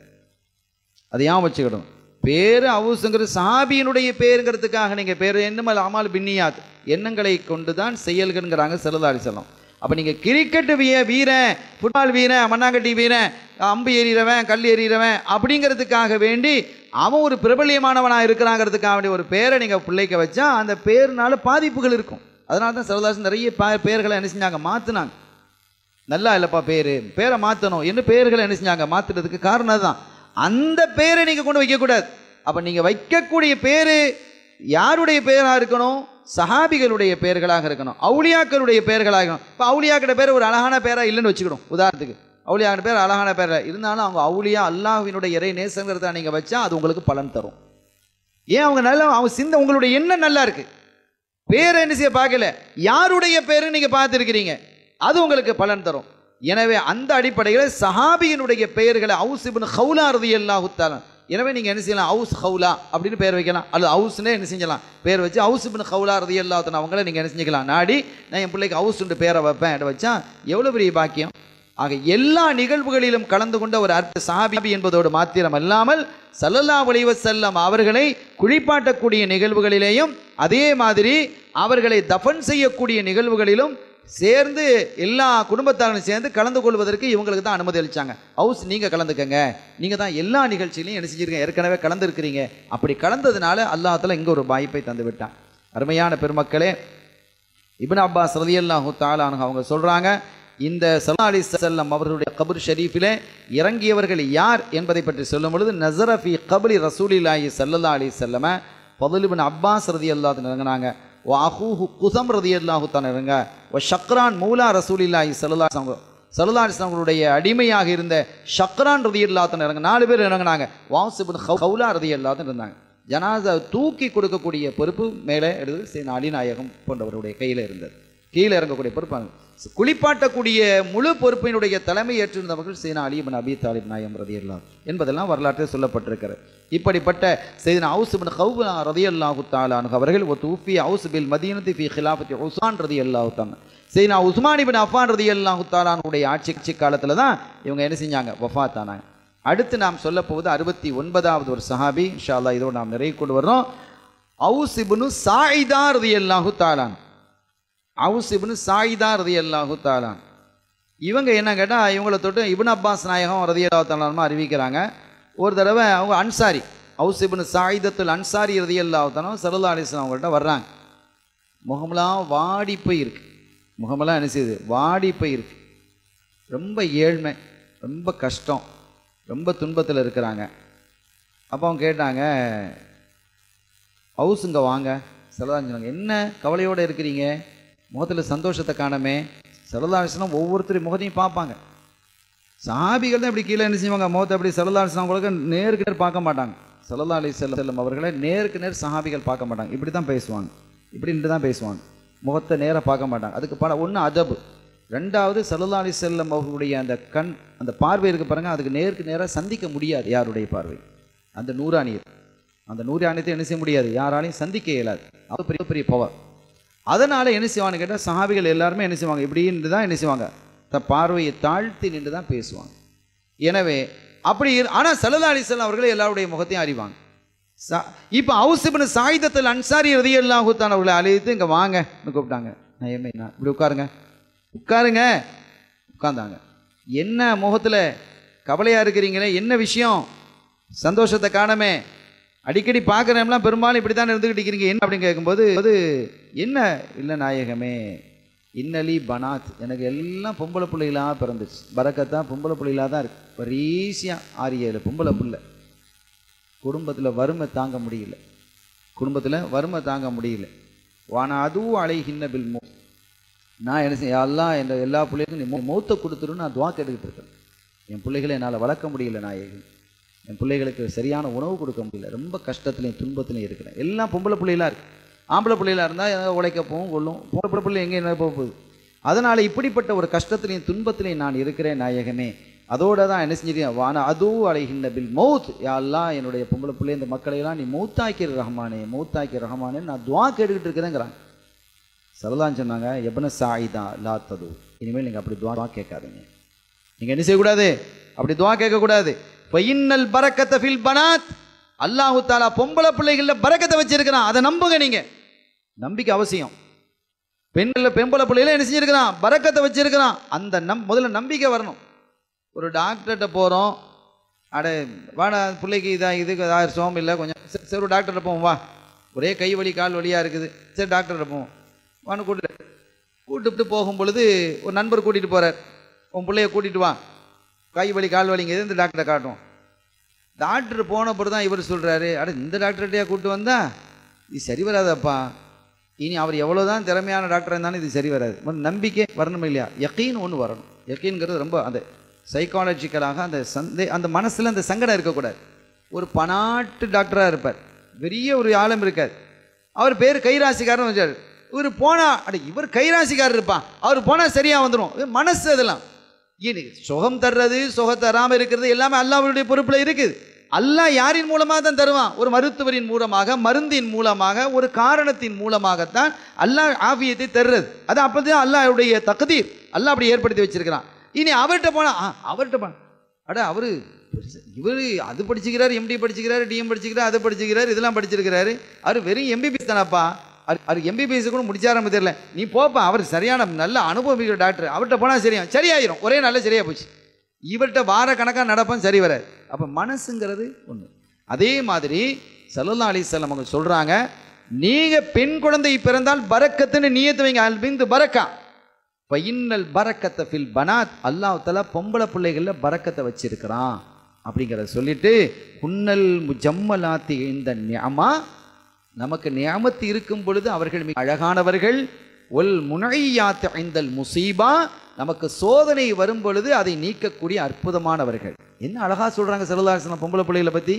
அதை ஏன் வச்சுக்கிடும் பேர் அவுசுங்கிற சாபியினுடைய பேருங்கிறதுக்காக நீங்கள் பேர் என்னமல் அமால் பின்னியாத் எண்ணங்களை கொண்டு தான் செயல்கள்ங்கிறாங்க செல்லதாரி செல்லம் அப்போ நீங்கள் கிரிக்கெட் வீ வீரன் ஃபுட்பால் வீரன் மண்ணாங்கட்டி வீரன் அம்பு எறிகிறவன் கல் எறிகிறவன் அப்படிங்கிறதுக்காக வேண்டி அவன் ஒரு பிரபல்யமானவனாக இருக்கிறாங்கிறதுக்காக வேண்டிய ஒரு பேரை நீங்கள் பிள்ளைக்க வச்சா அந்த பேருனால பாதிப்புகள் இருக்கும் அதனால தான் செல்லதாசன் நிறைய பே- பேர்களை என்ன செஞ்சாங்க மாற்றினாங்க நல்லா இல்லைப்பா பேர் பேரை மாற்றணும் என்ன பேர்களை என்ன செஞ்சாங்க மாற்றுறதுக்கு காரணம் அதுதான் அந்த பேரை நீங்கள் கொண்டு வைக்கக்கூடாது அப்போ நீங்கள் வைக்கக்கூடிய பேர் யாருடைய பேராக இருக்கணும் சஹாபிகளுடைய பெயர்களாக இருக்கணும் அவுளியாக்களுடைய பெயர்களாக இருக்கணும் இப்போ அவுளியாக்கிட்ட பேர் ஒரு அழகான பேராக இல்லைன்னு வச்சுக்கணும் உதாரணத்துக்கு அவுளியாக்கிட்ட பேர் அழகான பேர் இருந்தாலும் அவங்க அவுளியா அல்லாஹ்வினுடைய இறை நேசங்கிறத நீங்கள் வச்சா அது உங்களுக்கு பலன் தரும் ஏன் அவங்க நல்லா அவங்க சிந்த உங்களுடைய எண்ணம் நல்லா இருக்கு பேரை என்ன செய்ய பார்க்கல யாருடைய பேரு நீங்க பார்த்துருக்கிறீங்க அது உங்களுக்கு பலன் தரும் எனவே அந்த அடிப்படையில் சஹாபியினுடைய பெயர்களை அவுஸ் இப்னு ஹவுலா ரதியல்லாஹு தஆலா எனவே நீங்க என்ன செய்யலாம் அவுஸ் ஹவுலா அப்படின்னு பேர் வைக்கலாம் அல்லது அவுஸ்னே என்ன செஞ்சலாம் பேர் வச்சு அவுஸ் இப்னு ஹவுலா ரதியல்லாஹு தஆலா அவங்கள நீங்க என்ன செஞ்சுக்கலாம் நாடி நான் என் பிள்ளைக்கு அவுஸ்ன்ற பேரை வைப்பேன் அப்படி வச்சா எவ்வளவு பெரிய பாக்கியம் ஆக எல்லா நிகழ்வுகளிலும் கலந்து கொண்ட ஒரு அற்ப சஹாபி என்பதோடு மாத்திரம் அல்லாமல் ஸல்லல்லாஹு அலைஹி வஸல்லம் அவர்களை குளிப்பாட்டக்கூடிய நிகழ்வுகளிலேயும் அதே மாதிரி அவர்களை தஃபன் செய்யக்கூடிய நிகழ்வுகளிலும் சேர்ந்து எல்லா குடும்பத்தாரும் சேர்ந்து கலந்து கொள்வதற்கு இவங்களுக்கு தான் அனுமதி அளிச்சாங்க ஹவுஸ் நீங்க கலந்துக்கங்க நீங்க தான் எல்லா நிகழ்ச்சியிலையும் என்ன செஞ்சிருக்கீங்க ஏற்கனவே கலந்துருக்கிறீங்க அப்படி கலந்ததுனால அல்லாஹ்தால இங்க ஒரு வாய்ப்பை தந்து விட்டான் அருமையான பெருமக்களே இப்னு அப்பாஸ் ரலியல்லாஹு தாலானு அவங்க சொல்றாங்க இந்த சல்லா அலி செல்லம் அவர்களுடைய கபர் ஷரீஃபிலே இறங்கியவர்கள் யார் என்பதை பற்றி சொல்லும் பொழுது நசரஃபி கபலி ரசூலில்லாஹி சல்லல்லா அலி செல்லம பதுலிபின் அப்பாஸ் ரதி அல்லாஹ் இறங்கினாங்க ஓ அஹூஹு குசம் ரதி அல்லாஹு தான் இறங்க ஓ ஷக்ரான் மூலா ரசூலில்லாஹி சல்லல்லா சல்லா அலிஸ்லாமங்களுடைய அடிமையாக இருந்த ஷக்ரான் ரதி அல்லாத்தன் இறங்க நாலு பேர் இறங்கினாங்க வாசிபின் ஹவுலா ரதி அல்லாத்தன் இருந்தாங்க ஜனாசா தூக்கி கொடுக்கக்கூடிய பொறுப்பு மேலே எடுத்து சரி அலிநாயகம் போன்றவருடைய கையில் இருந்தது கீழே இறங்கக்கூடிய பொறுப்பு அங்க. குளிப்பாட்டக்கூடிய முழு பொறுப்பினுடைய தலைமை ஏற்றிருந்தவர்கள் சீனா அலி இப்னு அபி தாலிப் நாயம் ரதியல்லா என்பதெல்லாம் வரலாற்றில் சொல்லப்பட்டிருக்கிறது இப்படிப்பட்ட செய்தின ஹவுஸ் பின் ஹவுலா ரதியல்லாஹு தாலானு அவர்கள் ஒரு தூஃபி ஹவுஸ் பில் மதீனத்தி ஃபி ஹிலாஃபத்தி உஸ்மான் ரதியல்லாஹு தாங்க செய்தினா உஸ்மான் இபின் அஃபான் ரதியல்லாஹு தாலானுடைய ஆட்சி ஆட்சி காலத்தில் தான் இவங்க என்ன செஞ்சாங்க வஃபாத் ஆனாங்க அடுத்து நாம் சொல்ல போவது அறுபத்தி ஒன்பதாவது ஒரு சஹாபி இன்ஷா அல்லாஹ் இதோடு நாம் நிறைவு கொண்டு வர்றோம் அவுஸ் இப்னு சாயிதா ரதியல்லாஹு தாலான் அவுஸ் இப்னு சாயிதா ரதியல்லாஹு தாலான் இவங்க என்ன கேட்டால் இவங்கள தொட்டு இப்னு அப்பாஸ் நாயகம் ரதியல்லாஹு தாலானுமா அறிவிக்கிறாங்க ஒரு தடவை அவங்க அன்சாரி அவுஸ் இப்னு சாயிதத்துல் அன்சாரி ரதியல்லாஹு தாலும் சல்லா அலிஸ்லாம் அவங்கள்ட்ட வர்றாங்க முகமெல்லாம் வாடி போய் இருக்கு முகமெல்லாம் என்ன செய்யுது வாடி போய் இருக்கு ரொம்ப ஏழ்மை ரொம்ப கஷ்டம் ரொம்ப துன்பத்தில் இருக்கிறாங்க அப்போ அவங்க கேட்டாங்க ஹவுஸுங்க வாங்க செலதான் சொன்னாங்க என்ன கவலையோடு இருக்கிறீங்க முகத்தில் சந்தோஷத்தை காணமே செலதாசனம் ஒவ்வொருத்தரும் முகத்தையும் பார்ப்பாங்க சாபிகள் தான் இப்படி கீழே என்ன செய்வாங்க முகத்தை அப்படி செலதாசனம் உங்களுக்கு நேருக்கு நேர் பார்க்க மாட்டாங்க செல்லல்லா அலி செல்லம் அவர்களை நேருக்கு நேர் சஹாபிகள் பார்க்க மாட்டாங்க இப்படி தான் பேசுவாங்க இப்படின்ட்டு தான் பேசுவாங்க முகத்தை நேராக பார்க்க மாட்டாங்க அதுக்கு பல ஒன்று அதபு ரெண்டாவது சல்லல்லா அலி செல்லம் அவர்களுடைய அந்த கண் அந்த பார்வை இருக்கு பாருங்க அதுக்கு நேருக்கு நேராக சந்திக்க முடியாது யாருடைய பார்வை அந்த நூறாணியர் அந்த நூறாணியத்தை என்ன செய்ய முடியாது யாராலையும் சந்திக்க இயலாது அது பெரிய பெரிய பவர் அதனால என்ன செய்வான்னு கேட்டால் சஹாபிகள் எல்லாருமே என்ன செய்வாங்க இப்படின்னு தான் என்ன செய்வாங்க த பார்வையை தாழ்த்தி நின்று தான் பேசுவாங்க எனவே அப்படி ஆனால் சல்லல்லா அலிஸ்லாம் அவர்கள் எல்லாருடைய முகத்தையும் அறிவாங்க சா இப்போ அவுசிபின் சாயுதத்தில் அன்சாரி ரதியெல்லாம் கூத்தான் அவர்களை அழைத்து இங்கே வாங்கன்னு கூப்பிட்டாங்க நான் ஏமே நான் இப்படி உட்காருங்க உட்காருங்க உட்கார்ந்தாங்க என்ன முகத்தில் கவலையாக இருக்கிறீங்களே என்ன விஷயம் சந்தோஷத்தை காணமே அடிக்கடி பார்க்குறேன்லாம் பெரும்பாலும் இப்படி தான் இருந்துக்கிட்டு இருக்கிறீங்க என்ன அப்படின்னு கேட்கும்போது அது என்ன இல்லை நாயகமே இன்னலி பனாத் எனக்கு எல்லாம் பொம்பளை பிள்ளைகளாக பிறந்துச்சு பறக்கத்தா பொம்பளை பிள்ளைகளாக தான் இருக்கு பரீசியாக ஆறு ஏழு பொம்பளை பிள்ளை குடும்பத்தில் வறுமை தாங்க முடியல குடும்பத்தில் வறுமை தாங்க முடியல வானா அதுவும் அலைகின்ன பில் நான் என்ன செய்ய எல்லாம் என்ற எல்லா பிள்ளைகளுக்கும் நீ மௌ- மௌத்தை கொடுத்துருன்னு நான் துவா கேட்டுக்கிட்டு இருக்கேன் என் பிள்ளைகளை என்னால் வளர்க்க முடியல நாயகி என் பிள்ளைகளுக்கு சரியான உணவு கொடுக்க முடியல ரொம்ப கஷ்டத்துலையும் துன்பத்துலையும் இருக்கிறேன் எல்லாம் பொம்பளை பிள்ளைகளாக இருக்கு ஆம்பளை பிள்ளைகளாக இருந்தால் எதாவது உழைக்க போகும் கொள்ளும் பொம்பளை பிள்ளை எங்கே என்ன போக போகுது அதனால் இப்படிப்பட்ட ஒரு கஷ்டத்துலையும் துன்பத்துலையும் நான் இருக்கிறேன் நாயகமே அதோட தான் என்ன செஞ்சிருக்கேன் வான அதூ அலைகின்ற பில் மௌத் யாரெல்லாம் என்னுடைய பொம்பளை பிள்ளை இந்த மக்களையெல்லாம் நீ மௌத்தாக்கிற ரஹ்மானே மௌத்தாக்கிற ரஹ்மானே நான் துவா கேட்டுக்கிட்டு இருக்கிறேங்கிறாங்க சரதான் சொன்னாங்க எபன சாயிதா லா தது இனிமேல் நீங்கள் அப்படி துவா கேட்காதீங்க நீங்கள் என்ன செய்யக்கூடாது அப்படி துவா கேட்கக்கூடாது பையின்னல் பரக்கத்த ஃபில் பனாத் அல்லாஹு தாலா பொம்பளை பிள்ளைகளில் பரக்கத்தை வச்சிருக்கிறான் அதை நம்புங்க நீங்கள் நம்பிக்கை அவசியம் பெண்களில் பெம்பளை பிள்ளைகள என்ன செஞ்சிருக்கிறான் பரக்கத்தை வச்சிருக்கிறான் அந்த நம் முதல்ல நம்பிக்கை வரணும் ஒரு டாக்டர்கிட்ட போகிறோம் அட வாடா பிள்ளைக்கு இதாக இதுக்கு ஏதாவது சோம் இல்லை கொஞ்சம் சரி சரி ஒரு டாக்டர்கிட்ட போவோம் வா ஒரே கை வலி கால் வலியாக இருக்குது சரி டாக்டர்கிட்ட போவோம் வான்னு கூட்டிட்டு கூட்டிட்டு போகும் பொழுது ஒரு நண்பர் கூட்டிகிட்டு போகிறார் உன் பிள்ளைய கூட்டிகிட்டு வா கை வலி கால் வலிங்கிறது இந்த டாக்டரை காட்டுவோம் டாக்டர் போன பிறகு தான் இவர் சொல்கிறாரு அட இந்த டாக்டர்கிட்டயா கூப்பிட்டு வந்தா இது சரி வராதப்பா இனி அவர் எவ்வளோதான் திறமையான டாக்டர் இருந்தாலும் இது சரி வராது முதல்ல நம்பிக்கை வரணும் இல்லையா யக்கீன் ஒன்று வரணும் யக்கீன்கிறது ரொம்ப அந்த சைக்காலஜிக்கலாக அந்த சந்தே அந்த மனசில் அந்த சங்கடம் இருக்கக்கூடாது ஒரு பனாட்டு டாக்டராக இருப்பார் பெரிய ஒரு ஆழம் இருக்கார் அவர் பேர் கைராசிக்காரன் வச்சார் இவர் போனா அட இவர் கைராசிக்காரர் இருப்பான் அவர் போனால் சரியாக வந்துடும் மனசு அதெல்லாம் இது சுகம் தர்றது சுகம் தராமல் இருக்கிறது எல்லாமே அல்லாஹ்வுடைய பொறுப்பில் இருக்குது அல்லாஹ் யாரின் மூலமாக தான் தருவான் ஒரு மருத்துவரின் மூலமாக மருந்தின் மூலமாக ஒரு காரணத்தின் மூலமாகத்தான் அல்லாஹ் ஆபியத்தை தர்றது அது அப்போதான் அல்லாஹ்வுடைய தகுதீர் அல்லாஹ் அப்படி ஏற்படுத்தி வச்சிருக்கிறான் இனி அவர்கிட்ட போனா ஆ, அவர்கிட்ட போனா அட அவரு இவர் அது படிச்சுக்கிறாரு எம்டி படிச்சுக்கிறாரு டிஎம் படிச்சுக்கிறாரு அதை படிச்சுக்கிறாரு இதெல்லாம் படிச்சிருக்கிறாரு அவர் வெறும் எம்பிபிஎஸ் தானப்பா அவர் எம்பிபிஎஸ் கூட முடிச்சாரம்ப தெரியல நீ போப்பா அவர் சரியான நல்ல அனுபவிக்கிற டாக்டர் அவர்கிட்ட போனால் சரியா சரியாயிரும் ஒரே நல்ல சரியா போச்சு இவர்கிட்ட வார கணக்காக நடப்பான் சரி வராது அப்போ மனசுங்கிறது ஒன்று அதே மாதிரி சல்லல்லா அலிசல்லம் அவங்க சொல்கிறாங்க நீங்கள் பெண் குழந்தை பிறந்தால் பரக்கத்துன்னு நியத்து வைங்க அல்பிந்து பரக்கா பையின்னல் பரக்கத்தை ஃபில் பனாத் அல்லாஹ் தலா பொம்பளை பிள்ளைகளில் பரக்கத்தை வச்சிருக்கிறான் அப்படிங்கிறத சொல்லிட்டு குன்னல் முஜம்மலாத்தி இந்த நியமா நமக்கு நியமத்து இருக்கும் பொழுது அவர்கள் மிக அழகானவர்கள் ஒல் முனையாத்து ஐந்தல் முசீபா நமக்கு சோதனை வரும் பொழுது அதை நீக்கக்கூடிய அற்புதமானவர்கள் என்ன அழகா சொல்றாங்க செல்லுதாசனம் பொம்பளை பிள்ளைகளை பத்தி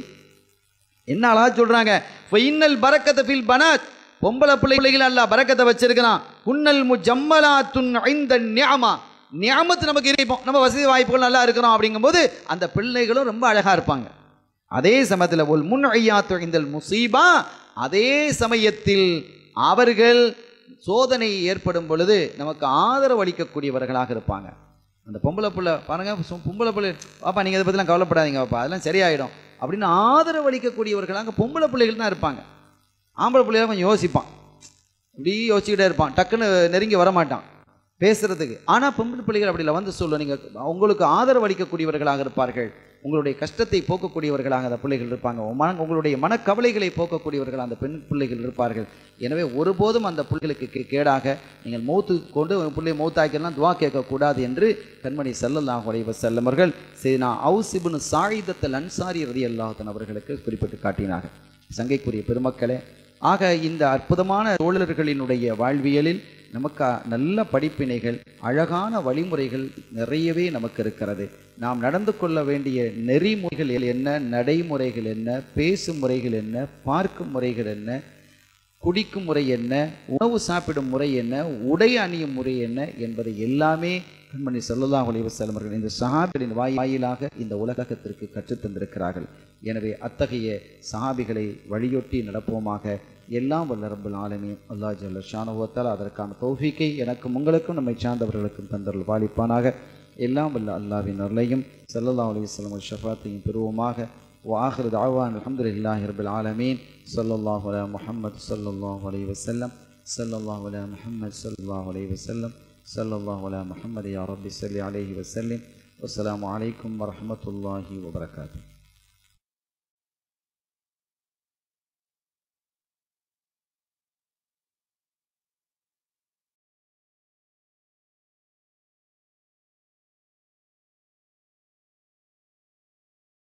என்ன அழகா சொல்றாங்க ஃபைனல் பரக்கத்த ஃபில் பனாத் பொம்பளை பிள்ளைகள் அல்லாஹ் பரக்கத்தை வச்சிருக்கிறான் குன்னல் முஜம்மலாத்துன் ஐந்த நியாமா நியாமத்து நமக்கு இருப்போம் நம்ம வசதி வாய்ப்புகள் நல்லா இருக்கிறோம் அப்படிங்கும்போது அந்த பிள்ளைகளும் ரொம்ப அழகா இருப்பாங்க அதே சமயத்தில் ஒல் முன் ஐயாத்து ஐந்தல் முசீபா அதே சமயத்தில் அவர்கள் சோதனை ஏற்படும் பொழுது நமக்கு ஆதரவு அளிக்கக்கூடியவர்களாக இருப்பாங்க அந்த பொம்பளை பிள்ளை பாருங்க சு- பொம்பளை பிள்ளை பாப்பா நீங்கள் இதை பற்றிலாம் கவலைப்படாதீங்க பாப்பா அதெல்லாம் சரியாயிடும் அப்படின்னு ஆதரவு அளிக்கக்கூடியவர்களாக பொம்பளை பிள்ளைகள் தான் இருப்பாங்க ஆம்பளை பிள்ளைகள் கொஞ்சம் யோசிப்பான் இப்படி யோசிச்சுக்கிட்டே இருப்பான் டக்குன்னு நெருங்கி வரமாட்டான் பேசுறதுக்கு ஆனால் பொம்பளை பிள்ளைகள் அப்படி இல்லை வந்து சொல்லும் நீங்கள் உங்களுக்கு ஆதரவு அளிக்கக்கூடியவர்களாக இருப்பார்கள் உங்களுடைய கஷ்டத்தை போக்கக்கூடியவர்களாக அந்த பிள்ளைகள் இருப்பாங்க உங்க மன உங்களுடைய மனக்கவலைகளை போக்கக்கூடியவர்கள் அந்த பெண் பிள்ளைகள் இருப்பார்கள் எனவே ஒருபோதும் அந்த பிள்ளைகளுக்கு கே- கேடாக நீங்கள் மௌத்து கொண்டு உங்கள் பிள்ளையை மௌத்தாக்கிடலாம் துவா கேட்கக்கூடாது என்று கண்மணி ஸல்லல்லாஹு அலைஹி வஸல்லம் அவர்கள் செய்தினா அவுசிபுன் சாயிதத்தல் அன்சாரி ரதி அல்லாஹன் அவர்களுக்கு குறிப்பிட்டு காட்டினார்கள் சங்கைக்குரிய பெருமக்களே ஆக இந்த அற்புதமான தோழர்களினுடைய வாழ்வியலில் நமக்கு நல்ல படிப்பினைகள் அழகான வழிமுறைகள் நிறையவே நமக்கு இருக்கிறது நாம் நடந்து கொள்ள வேண்டிய நெறிமுறைகள் என்ன நடைமுறைகள் என்ன பேசும் முறைகள் என்ன பார்க்கும் முறைகள் என்ன குடிக்கும் முறை என்ன உணவு சாப்பிடும் முறை என்ன உடை அணியும் முறை என்ன என்பதை எல்லாமே கண்மணி ஸல்லல்லாஹு அலைஹி வஸல்லம் அவர்கள் இந்த சஹாபிகளின் வாய் வாயிலாக இந்த உலகத்திற்கு கற்றுத் தந்திருக்கிறார்கள் எனவே அத்தகைய சஹாபிகளை வழியொட்டி நடப்போமாக எல்லாம் வல்ல ரப்பல் ஆலமீன் அல்லாஹ் ஜல்ல ஷானுவத்தால் அதற்கான தௌஃபீக்கை எனக்கும் உங்களுக்கும் நம்மை சார்ந்தவர்களுக்கும் தந்தருள் பாலிப்பானாக எல்லாம் வல்ல அல்லாஹ்வின் அருளையும் ஸல்லல்லாஹு அலைஹி வஸல்லம் ஷஃபாத்தையும் பெறுவோமாக وآخر دعوانا الحمد لله رب العالمين صلى الله على محمد صلى الله عليه وسلم صلى الله على محمد صلى الله عليه وسلم صلى الله على محمد يا رب صل عليه وسلم والسلام عليكم ورحمة الله وبركاته